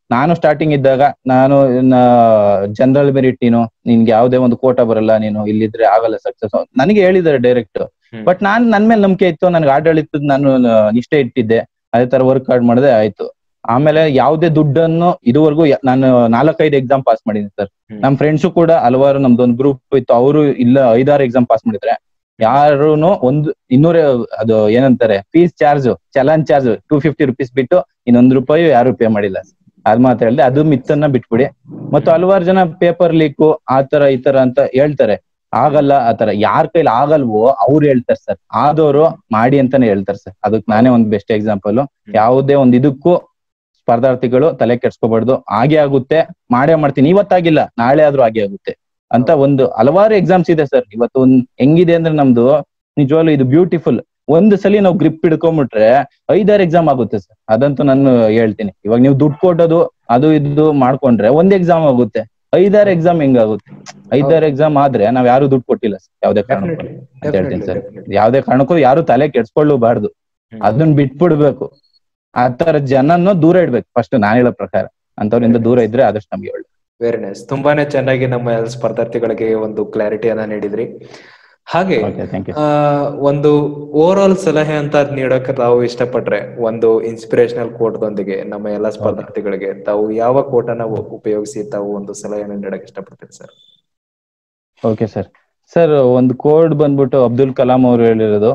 ನಾನು ಸ್ಟಾರ್ಟಿಂಗ್ ಇದ್ದಾಗ ನಾನು ಜನರಲ್ ಮೆರಿಟ್ ನೀನು ನಿನ್ಗೆ ಯಾವ್ದೇ ಒಂದು ಕೋಟ ಬರಲ್ಲ ನೀನು ಇಲ್ಲಿದ್ರೆ ಆಗಲ್ಲ ಸಕ್ಸಸ್ ನನಗೆ ಹೇಳಿದ್ದಾರೆ ಡೈರೆಕ್ಟ್ ಹ್ಮ್. ಬಟ್ ನಾನ್ ನನ್ ಮೇಲೆ ನಂಬಿಕೆ ಇತ್ತು ನನಗೆ ಆಡಳಿತದ ನಾನು ಆ, ನಿಷ್ಠೆ ಇಟ್ಟಿದ್ದೆ ಅದೇ ತರ ವರ್ಕ್ ಕಾರ್ಡ್ ಮಾಡಿದೆ ಆಯ್ತು ಆಮೇಲೆ ಯಾವ್ದೇ ದುಡ್ಡನ್ನು ಇದುವರೆಗೂ ಯ- ನಾನು ನಾಲ್ಕೈದು ಎಕ್ಸಾಮ್ ಪಾಸ್ ಮಾಡಿದ್ದೀನಿ ಸರ್ ಹ್ಮ್. ನಮ್ ಫ್ರೆಂಡ್ಸು ಕೂಡ ಹಲವಾರು ನಮ್ದೊಂದು ಗ್ರೂಪ್ ಇತ್ತು ಅವರು ಇಲ್ಲ ಐದಾರು ಎಕ್ಸಾಮ್ ಪಾಸ್ ಮಾಡಿದ್ರೆ ಯಾರುನು ಒಂದು ಇನ್ನೂರ ಅದು ಏನಂತಾರೆ fees charge challan charge two fifty rupees ಬಿಟ್ಟು ಇನ್ನೊಂದು ರೂಪಾಯಿ ಯಾರು ಪೇ ಮಾಡಿಲ್ಲ ಅದ್ ಮಾತ್ರ ಹೇಳ್ದೆ ಅದು ಮಿತ್ತನ್ನ ಬಿಟ್ಬಿಡಿ ಮತ್ತು ಹಲವಾರು ಜನ ಪೇಪರ್ ಲೀಕು ಆ ತರ ಈ ತರ ಅಂತ ಹೇಳ್ತಾರೆ ಆಗಲ್ಲ ಆ ತರ ಯಾರ ಕೈಲಿ ಆಗಲ್ವೋ ಅವ್ರು ಹೇಳ್ತಾರೆ ಸರ್ ಆದವರು ಮಾಡಿ ಅಂತಾನೆ ಹೇಳ್ತಾರೆ ಸರ್ ಅದಕ್ಕೆ ನಾನೇ ಒಂದು ಬೆಸ್ಟ್ ಎಕ್ಸಾಂಪಲ್ ಯಾವುದೇ ಒಂದ್ ಇದಕ್ಕೂ ಸ್ಪರ್ಧಾರ್ಥಿಗಳು ತಲೆ ಕೆಡ್ಸ್ಕೋಬಾರ್ದು ಹಾಗೆ ಆಗುತ್ತೆ ಮಾಡೇ ಮಾಡ್ತೀನಿ ಇವತ್ತಾಗಿಲ್ಲ ನಾಳೆ ಆದ್ರೂ ಹಾಗೆ ಆಗುತ್ತೆ ಅಂತ ಒಂದು ಹಲವಾರು ಎಕ್ಸಾಮ್ಸ್ ಇದೆ ಸರ್ ಇವತ್ತು ಒಂದ್ ಹೆಂಗಿದೆ ಅಂದ್ರೆ ನಮ್ದು ನಿಜವಾಗ್ಲೂ ಇದು ಬ್ಯೂಟಿಫುಲ್ ಒಂದ್ ಸಲ ನಾವು ಗ್ರಿಪ್ ಹಿಡ್ಕೊಂಡ್ಬಿಟ್ರೆ ಐದಾರು ಎಕ್ಸಾಮ್ ಆಗುತ್ತೆ ಸರ್ ಅದಂತೂ ನಾನು ಹೇಳ್ತೀನಿ ಇವಾಗ ನೀವು ದುಡ್ಡು ಕೊಟ್ಟೋದು ಅದು ಇದು ಮಾಡ್ಕೊಂಡ್ರೆ ಒಂದ್ ಎಕ್ಸಾಮ್ ಆಗುತ್ತೆ ಐದಾರು ಎಕ್ಸಾಮ್ ಹೆಂಗಾಗುತ್ತೆ ಐದಾರು ಎಕ್ಸಾಮ್ ಆದ್ರೆ ನಾವ್ ಯಾರು ದುಡ್ಡು ಕೊಟ್ಟಿಲ್ಲ sir, ಯಾವ್ದೇ ಕಾರಣಕ್ಕೂ Definitely, ಅಂತ ಹೇಳ್ತೀನಿ definitely, ಸರ್ definitely. ಯಾವ್ದೇ ಕಾರಣಕ್ಕೂ ಯಾರು ತಲೆ ಕೆಡ್ಸ್ಕೊಳ್ಳಬಾರ್ದು ಹ್ಮ್. ಅದನ್ನ ಬಿಟ್ಬಿಡ್ಬೇಕು ಆ ತರ ಜನನ್ನು ದೂರ ಇಡ್ಬೇಕು ಫಸ್ಟ್ ನಾನ್ ಹೇಳೋ ಪ್ರಕಾರ ಅಂತವ್ರಿಂದ ದೂರ ಇದ್ರೆ ಆದಷ್ಟು ನಮ್ಗೆ ಒಳ್ಳೆ ವೆರಿ ನೈಸ್ ತುಂಬಾನೇ ಚೆನ್ನಾಗಿ ನಮ್ಮ ಎಲ್ಲ ಸ್ಪರ್ಧಾರ್ಥಿಗಳಿಗೆ ಒಂದು ಕ್ಲಾರಿಟಿಯನ್ನ ನೀಡಿದ್ರಿ ಹಾಗೆ ಓಕೆ ಥ್ಯಾಂಕ್ ಯು ಆ, ಒಂದು ಓವರ್ ಆಲ್ ಸಲಹೆ ಅಂತ ನೀಡೋಕೆ ತಾವು ಇಷ್ಟಪಟ್ರೆ ಒಂದು ಇನ್ಸ್ಪಿರೇಷನಲ್ ಕೋಟ್ದೊಂದಿಗೆ ನಮ್ಮ ಎಲ್ಲ ಸ್ಪರ್ಧಾರ್ಥಿಗಳಿಗೆ ತಾವು ಯಾವ ಕೋಟನ ಉಪಯೋಗಿಸಿ ತಾವು ಒಂದು ಸಲಹೆಯನ್ನು ನೀಡಕ್ ಇಷ್ಟಪಡ್ತೀರಿ ಸರ್ ಓಕೆ ಸರ್ ಸರ್ ಒಂದು ಕೋಡ್ ಬಂದ್ಬಿಟ್ಟು ಅಬ್ದುಲ್ ಕಲಾಂ ಅವರು ಹೇಳಿರೋದು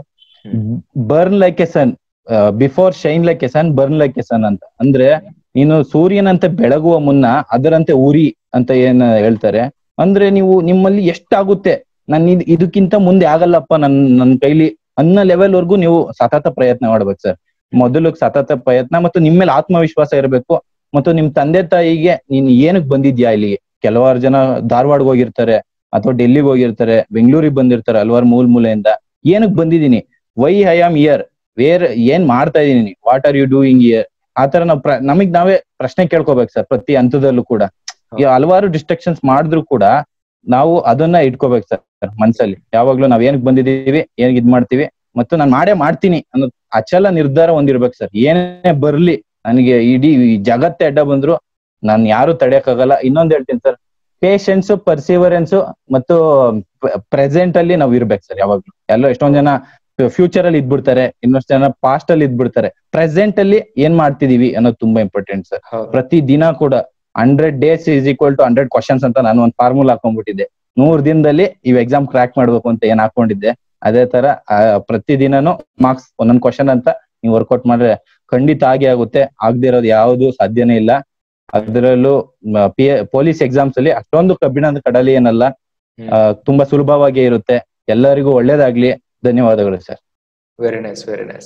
burn like a sun before shine like a sun burn like a sun ಅಂತ ಅಂದ್ರೆ ನೀನು ಸೂರ್ಯನಂತೆ ಬೆಳಗುವ ಮುನ್ನ ಅದರಂತೆ ಉರಿ ಅಂತ ಏನ್ ಹೇಳ್ತಾರೆ ಅಂದ್ರೆ ನೀವು ನಿಮ್ಮಲ್ಲಿ ಎಷ್ಟಾಗುತ್ತೆ ನನ್ ಇದ್- ಇದಕ್ಕಿಂತ ಮುಂದೆ ಆಗಲ್ಲಪ್ಪ ನನ್ ನನ್ ಕೈಲಿ ಅನ್ನೋ ಲೆವೆಲ್ ವರ್ಗೂ ನೀವು ಸತತ ಪ್ರಯತ್ನ ಮಾಡ್ಬೇಕು ಸರ್ ಮೊದಲು ಸತತ ಪ್ರಯತ್ನ ಮತ್ತು ನಿಮ್ಮ ಮೇಲೆ ಆತ್ಮವಿಶ್ವಾಸ ಇರಬೇಕು ಮತ್ತು ನಿಮ್ ತಂದೆ ತಾಯಿಗೆ ನೀನ್ ಏನಕ್ ಬಂದಿದ್ಯಾ ಇಲ್ಲಿಗೆ ಕೆಲವಾರು ಜನ ಧಾರವಾಡಗೆ ಹೋಗಿರ್ತಾರೆ ಅಥವಾ ಡೆಲ್ಲಿಗೆ ಹೋಗಿರ್ತಾರೆ ಬೆಂಗಳೂರಿಗೆ ಬಂದಿರ್ತಾರೆ ಹಲವಾರು ಮೂಲ ಮೂಲೆಯಿಂದ ಏನಕ್ ಬಂದಿದೀನಿ why I am here where ಏನ್ ಮಾಡ್ತಾ ಇದೀನಿ what are you doing here ಆತರ ನಾವು ಪ್ರ- ನಮಗ್ ನಾವೇ ಪ್ರಶ್ನೆ ಕೇಳ್ಕೊಬೇಕು ಸರ್ ಪ್ರತಿ ಹಂತದಲ್ಲೂ ಕೂಡ ಈ ಹಲವಾರು ಡಿಸ್ಟ್ರಕ್ಷನ್ಸ್ ಮಾಡಿದ್ರು ಕೂಡ ನಾವು ಅದನ್ನ ಇಟ್ಕೋಬೇಕು ಸರ್ ಮನ್ಸಲ್ಲಿ ಯಾವಾಗ್ಲೂ ನಾವ್ ಏನಕ್ ಬಂದಿದೀವಿ ಏನ್ ಇದ್ ಮಾಡ್ತೀವಿ ಮತ್ತು ನಾನ್ ಮಾಡೇ ಮಾಡ್ತೀನಿ ಅನ್ನೋ ಅಚಲ ನಿರ್ಧಾರ ಹೊಂದಿರ್ಬೇಕು ಸರ್ ಏನೇ ಬರ್ಲಿ ನನಗೆ ಇಡೀ ಈ ಜಗತ್ತೇ ಅಡ್ಡ ಬಂದ್ರು ನಾನ್ ಯಾರು ತಡೆಯಕ್ಕಾಗಲ್ಲ ಇನ್ನೊಂದ್ ಹೇಳ್ತೀನಿ ಸರ್ ಪೇಶನ್ಸ್ ಪರ್ಸಿವರೆನ್ಸ್ ಮತ್ತು ಪ್ರೆಸೆಂಟ್ ಅಲ್ಲಿ ನಾವ್ ಇರ್ಬೇಕು ಸರ್ ಯಾವಾಗ್ಲೂ ಎಲ್ಲೋ ಎಷ್ಟೊಂದ್ ಜನ ಫ್ಯೂಚರ್ ಅಲ್ಲಿ ಇದ್ಬಿಡ್ತಾರೆ ಇನ್ನೊಂದ್ ಜನ ಪಾಸ್ಟ್ ಅಲ್ಲಿ ಇದ್ಬಿಡ್ತಾರೆ ಪ್ರೆಸೆಂಟ್ ಅಲ್ಲಿ ಏನ್ ಮಾಡ್ತಿದೀವಿ ಅನ್ನೋದು ತುಂಬಾ ಇಂಪಾರ್ಟೆಂಟ್ ಸರ್ ಹೌದು ಪ್ರತಿ ದಿನ ಕೂಡ hundred days is equal to hundred questions ಅಂತ ನಾನು ಒಂದು ಫಾರ್ಮುಲಾ ಹಾಕೊಂಡ್ಬಿಟ್ಟಿದ್ದೆ ನೂರ್ ದಿನದಲ್ಲಿ ಇವ್ ಎಕ್ಸಾಮ್ ಕ್ರ್ಯಾಕ್ ಮಾಡ್ಬೇಕು ಅಂತ ಏನ್ ಹಾಕೊಂಡಿದ್ದೆ ಅದೇ ತರ ಆ, ಪ್ರತಿ ದಿನಾನು ಮಾರ್ಕ್ಸ್ ಒಂದೊಂದ್ ಕ್ವಶನ್ ಅಂತ ನೀವು ವರ್ಕೌಟ್ ಮಾಡ್ರೆ ಖಂಡಿತ ಆಗಿ ಆಗುತ್ತೆ ಆಗದೆ ಇರೋದು ಯಾವುದು ಸಾಧ್ಯನೇ ಇಲ್ಲ ಅದರಲ್ಲೂ ಪಿ ಪೊಲೀಸ್ ಎಕ್ಸಾಮ್ಸ್ ಅಲ್ಲಿ ಅಷ್ಟೊಂದು ಕಬ್ಬಿಣದ ಕಡಲಿ ಏನಲ್ಲ ಆ, ತುಂಬಾ ಸುಲಭವಾಗಿ ಇರುತ್ತೆ ಎಲ್ಲರಿಗೂ ಒಳ್ಳೇದಾಗ್ಲಿ ಧನ್ಯವಾದಗಳು sir very nice very nice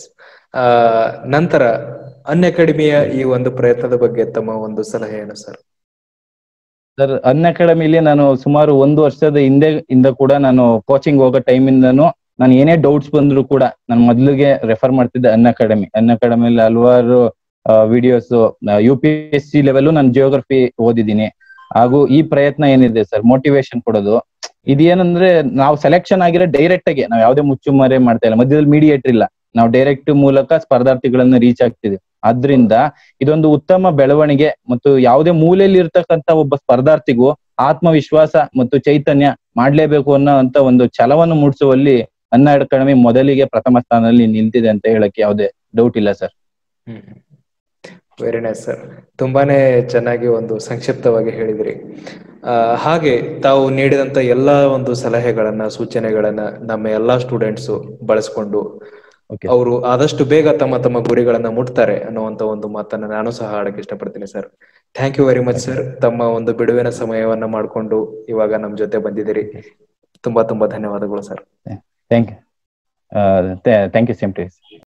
ನಂತರ ಅನ್ ಅಕಾಡೆಮಿಯ ಈ ಒಂದು ಪ್ರಯತ್ನದ ಬಗ್ಗೆ ತಮ್ಮ ಒಂದು ಸಲಹೆ ಏನು ಸರ್ ಸರ್ ಅನ್ ಅಕಾಡೆಮಿಲಿ ನಾನು ಸುಮಾರು ಒಂದು ವರ್ಷದ ಹಿಂದೆ ಇಂದ ಕೂಡ ನಾನು ಕೋಚಿಂಗ್ ಹೋಗೋ ಟೈಮ್ ಇಂದನು ನಾನು ಏನೇ ಡೌಟ್ಸ್ ಬಂದ್ರು ಕೂಡ ನಾನು ಮೊದಲಿಗೆ ರೆಫರ್ ಮಾಡ್ತಿದ್ದೆ ಅನ್ ಅಕಾಡೆಮಿ ಅನ್ ಅಕಾಡೆಮಿಲಿ ಹಲವಾರು videos U P S C level ನಾನು ಜಿಯೋಗ್ರಫಿ ಓದಿದ್ದೀನಿ ಹಾಗೂ ಈ ಪ್ರಯತ್ನ ಏನಿದೆ ಸರ್ ಮೋಟಿವೇಶನ್ ಕೊಡೋದು ಇದೇನಂದ್ರೆ ನಾವು ಸೆಲೆಕ್ಷನ್ ಆಗಿರೋ ಡೈರೆಕ್ಟ್ ಆಗಿ ನಾವು ಯಾವುದೇ ಮುಚ್ಚುಮರೆ ಮಾಡ್ತಾ ಇಲ್ಲ ಮಧ್ಯದಲ್ಲಿ ಮೀಡಿಯೇಟರ್ ಇಲ್ಲ ನಾವು ಡೈರೆಕ್ಟ್ ಮೂಲಕ ಸ್ಪರ್ಧಾರ್ಥಿಗಳನ್ನ ರೀಚ್ ಆಗ್ತಿದ್ವಿ ಆದ್ರಿಂದ ಇದೊಂದು ಉತ್ತಮ ಬೆಳವಣಿಗೆ ಮತ್ತು ಯಾವುದೇ ಮೂಲೆಯಲ್ಲಿ ಇರ್ತಕ್ಕಂತ ಒಬ್ಬ ಸ್ಪರ್ಧಾರ್ಥಿಗೂ ಆತ್ಮವಿಶ್ವಾಸ ಮತ್ತು ಚೈತನ್ಯ ಮಾಡ್ಲೇಬೇಕು ಅನ್ನೋ ಅಂತ ಒಂದು ಛಲವನ್ನು ಮೂಡಿಸುವಲ್ಲಿ ಅನ್ನ ಅಕಾಡೆಮಿ ಮೊದಲಿಗೆ ಪ್ರಥಮ ಸ್ಥಾನದಲ್ಲಿ ನಿಲ್ತಿದೆ ಅಂತ ಹೇಳಕ್ಕೆ ಯಾವುದೇ ಡೌಟ್ ಇಲ್ಲ ಸರ್ ವೆರಿ ನೈಸ್ ಸರ್ ತುಂಬಾನೇ ಚೆನ್ನಾಗಿ ಒಂದು ಸಂಕ್ಷಿಪ್ತವಾಗಿ ಹೇಳಿದ್ರಿ ಆ, ಹಾಗೆ ತಾವು ನೀಡಿದಂತ ಎಲ್ಲಾ ಒಂದು ಸಲಹೆಗಳನ್ನ ಸೂಚನೆಗಳನ್ನ ನಮ್ಮ ಎಲ್ಲಾ ಸ್ಟೂಡೆಂಟ್ಸ್ ಬಳಸ್ಕೊಂಡು ಓಕೆ ಅವರು ಆದಷ್ಟು ಬೇಗ ತಮ್ಮ ತಮ್ಮ ಗುರಿಗಳನ್ನ ಮುಟ್ತಾರೆ ಅನ್ನುವಂತ ಒಂದು ಮಾತನ್ನ ನಾನು ಸಹ ಆಡಕ್ಕೆ ಇಷ್ಟಪಡ್ತೀನಿ sir thank you very much sir ತಮ್ಮ ಒಂದು ಬಿಡುವಿನ ಸಮಯವನ್ನ ಮಾಡ್ಕೊಂಡು ಇವಾಗ ನಮ್ ಜೊತೆ ಬಂದಿದ್ದೀರಿ ತುಂಬಾ ತುಂಬಾ ಧನ್ಯವಾದಗಳು sir thank you thank you same to